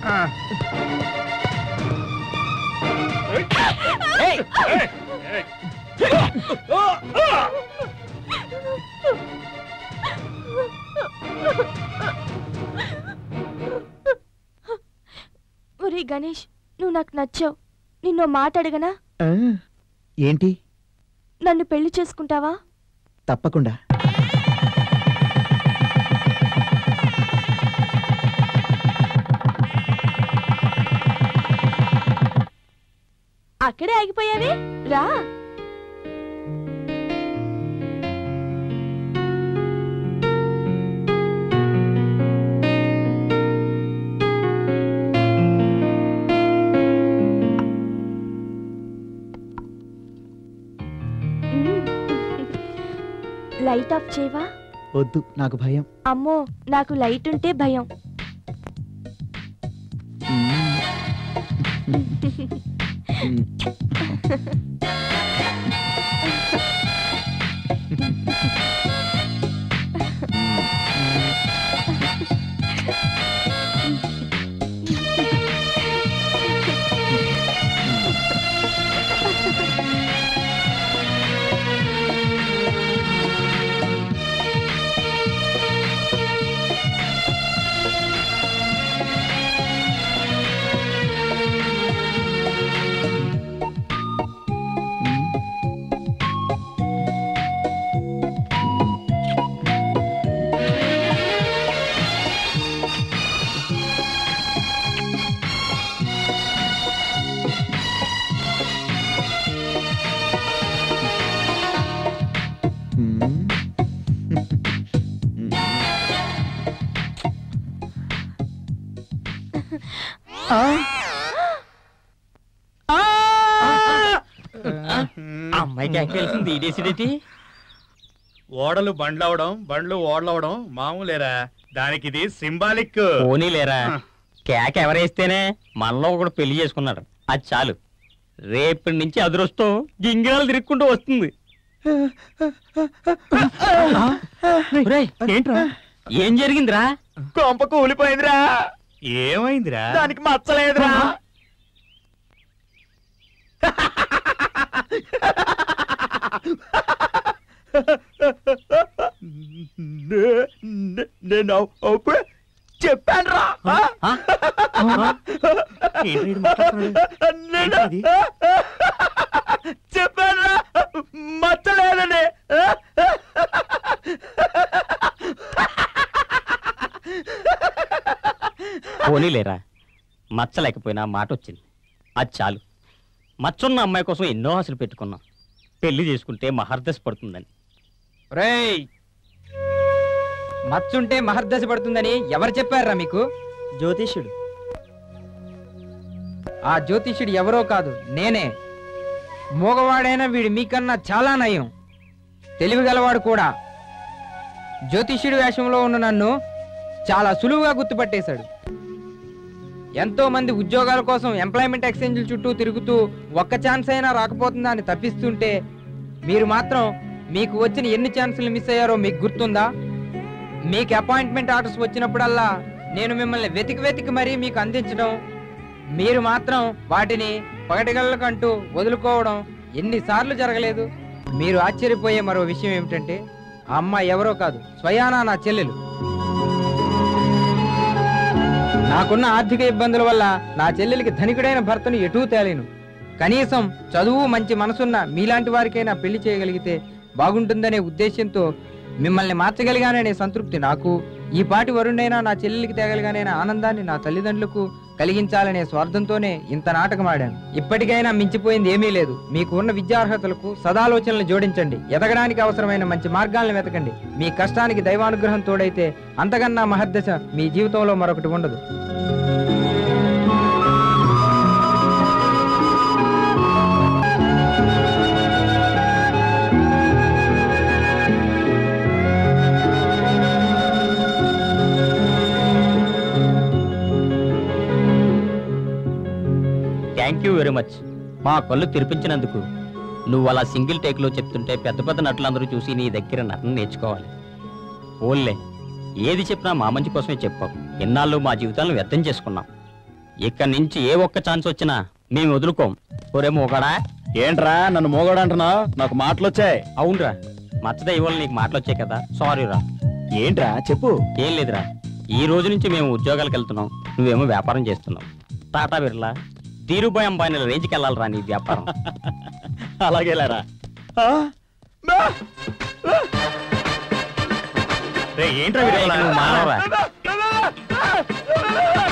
ఒరే గణేష్ నువ్వు నాకు నచ్చావు నిన్నో మాట అడగనా ఆ, ఏంటి నన్ను పెళ్లి చేసుకుంటావా తప్పకుండా అక్కడే ఆగిపోయావే రా లైట్ ఆఫ్ చేయవా వద్దు నాకు భయం అమ్మో నాకు లైట్ ఉంటే భయం అమ్మాయికి ఎక్కడ తెలిసింది ఇదేసిడేటి ఓడలు బండ్లవడం బండ్లు ఓడలవడం మామూలేరా దానికి ఇది సింబాలిక్ పోనీలేరా కేక ఎవరేస్తేనే మనలో ఒకడు పెళ్లి చేసుకున్నాడు అది చాలు రేపటి నుంచి అదృష్టం గింగిరాలు తిరుక్కుంటూ వస్తుంది ఏంట్రా ఏం జరిగిందిరా కొంప కూలిపోయిందిరా ఏమైందిరా దానికి మచ్చలేదురా నేను అప్పుడే చెప్పాను రా చెప్పాను రా మచ్చలేదని పోనీలేరా మచ్చ లేకపోయినా మాట వచ్చింది అది చాలు మచ్చున్న అమ్మాయి కోసం ఎన్నో ఆశలు పెట్టుకున్నాం పెళ్లి చేసుకుంటే మహర్దశ పడుతుందని రేయ్ మచ్చుంటే మహర్దశ పడుతుందని ఎవరు చెప్పారా మీకు జ్యోతిష్యుడు ఆ జ్యోతిష్యుడు ఎవరో కాదు నేనే మూగవాడైన వీడు మీకన్నా చాలా నయం తెలివిగలవాడు కూడా జ్యోతిష్యుడి వేషంలో ఉన్న నన్ను చాలా సులువుగా గుర్తుపట్టేశాడు ఎంతో మంది ఉద్యోగాల కోసం ఎంప్లాయ్మెంట్ ఎక్స్చేంజ్ల చుట్టూ తిరుగుతూ ఒక్క ఛాన్స్ అయినా రాకపోతుందా అని తప్పిస్తుంటే మీరు మాత్రం మీకు వచ్చిన ఎన్ని ఛాన్సులు మిస్ అయ్యారో మీకు గుర్తుందా మీకు అపాయింట్మెంట్ ఆర్డర్స్ వచ్చినప్పుడల్లా నేను మిమ్మల్ని వెతికి వెతికి మరీ మీకు అందించడం మీరు మాత్రం వాటిని పగటిగళ్ళకంటూ వదులుకోవడం ఎన్నిసార్లు జరగలేదు మీరు ఆశ్చర్యపోయే మరో విషయం ఏమిటంటే ఆ అమ్మాయి ఎవరో కాదు స్వయానా నా చెల్లెలు నాకున్న ఆర్థిక ఇబ్బందుల వల్ల నా చెల్లెలికి ధనికుడైన భర్తను ఎటూ తేలేను కనీసం చదువు మంచి మనసున్న మీలాంటి వారికైనా పెళ్లి చేయగలిగితే బాగుంటుందనే ఉద్దేశంతో మిమ్మల్ని మార్చగలిగాననే సంతృప్తి నాకు ఈ పాటి వరుణైనా నా చెల్లెలికి తేగలిగానైనా ఆనందాన్ని నా తల్లిదండ్రులకు కలిగించాలనే స్వార్థంతోనే ఇంత నాటకం ఆడాను ఇప్పటికైనా మించిపోయింది ఏమీ లేదు మీకు ఉన్న విద్యార్హతలకు సదాలోచనలు జోడించండి ఎదగడానికి అవసరమైన మంచి మార్గాలను వెతకండి మీ కష్టానికి దైవానుగ్రహం తోడైతే అంతకన్నా మహర్దశ మీ జీవితంలో మరొకటి ఉండదు థ్యాంక్ యూ వెరీ మచ్ మా కళ్ళు తెరిపించినందుకు నువ్వు అలా సింగిల్ టేక్లో చెప్తుంటే పెద్ద పెద్ద నటులందరూ చూసి నీ దగ్గర నటన నేర్చుకోవాలి ఓన్లే ఏది చెప్పినా మా మంచి కోసమే చెప్పావు ఎన్నాళ్ళు మా జీవితాలను వ్యర్థం చేసుకున్నాం ఇక్కడి నుంచి ఏ ఒక్క ఛాన్స్ వచ్చినా మేము వదులుకోం ఒరే మోగడా ఏంట్రా నన్ను మోగోడంటున్నా నాకు మాటలు వచ్చాయి అవునరా మచ్చద ఇవాళ నీకు మాటలు వచ్చాయి కదా సారీ రా ఏంట్రా చెప్పు ఏం లేదురా ఈ రోజు నుంచి మేము ఉద్యోగాలకు వెళ్తున్నాం నువ్వేమో వ్యాపారం చేస్తున్నావు టాటా బిర్లా ధీరుభాయ్ అంబానీ రేంజ్కి వెళ్ళాలిరా నీ వ్యాపారం అలాగే లేరా రే ఏంట్రా వీడు నువ్వు మానవరా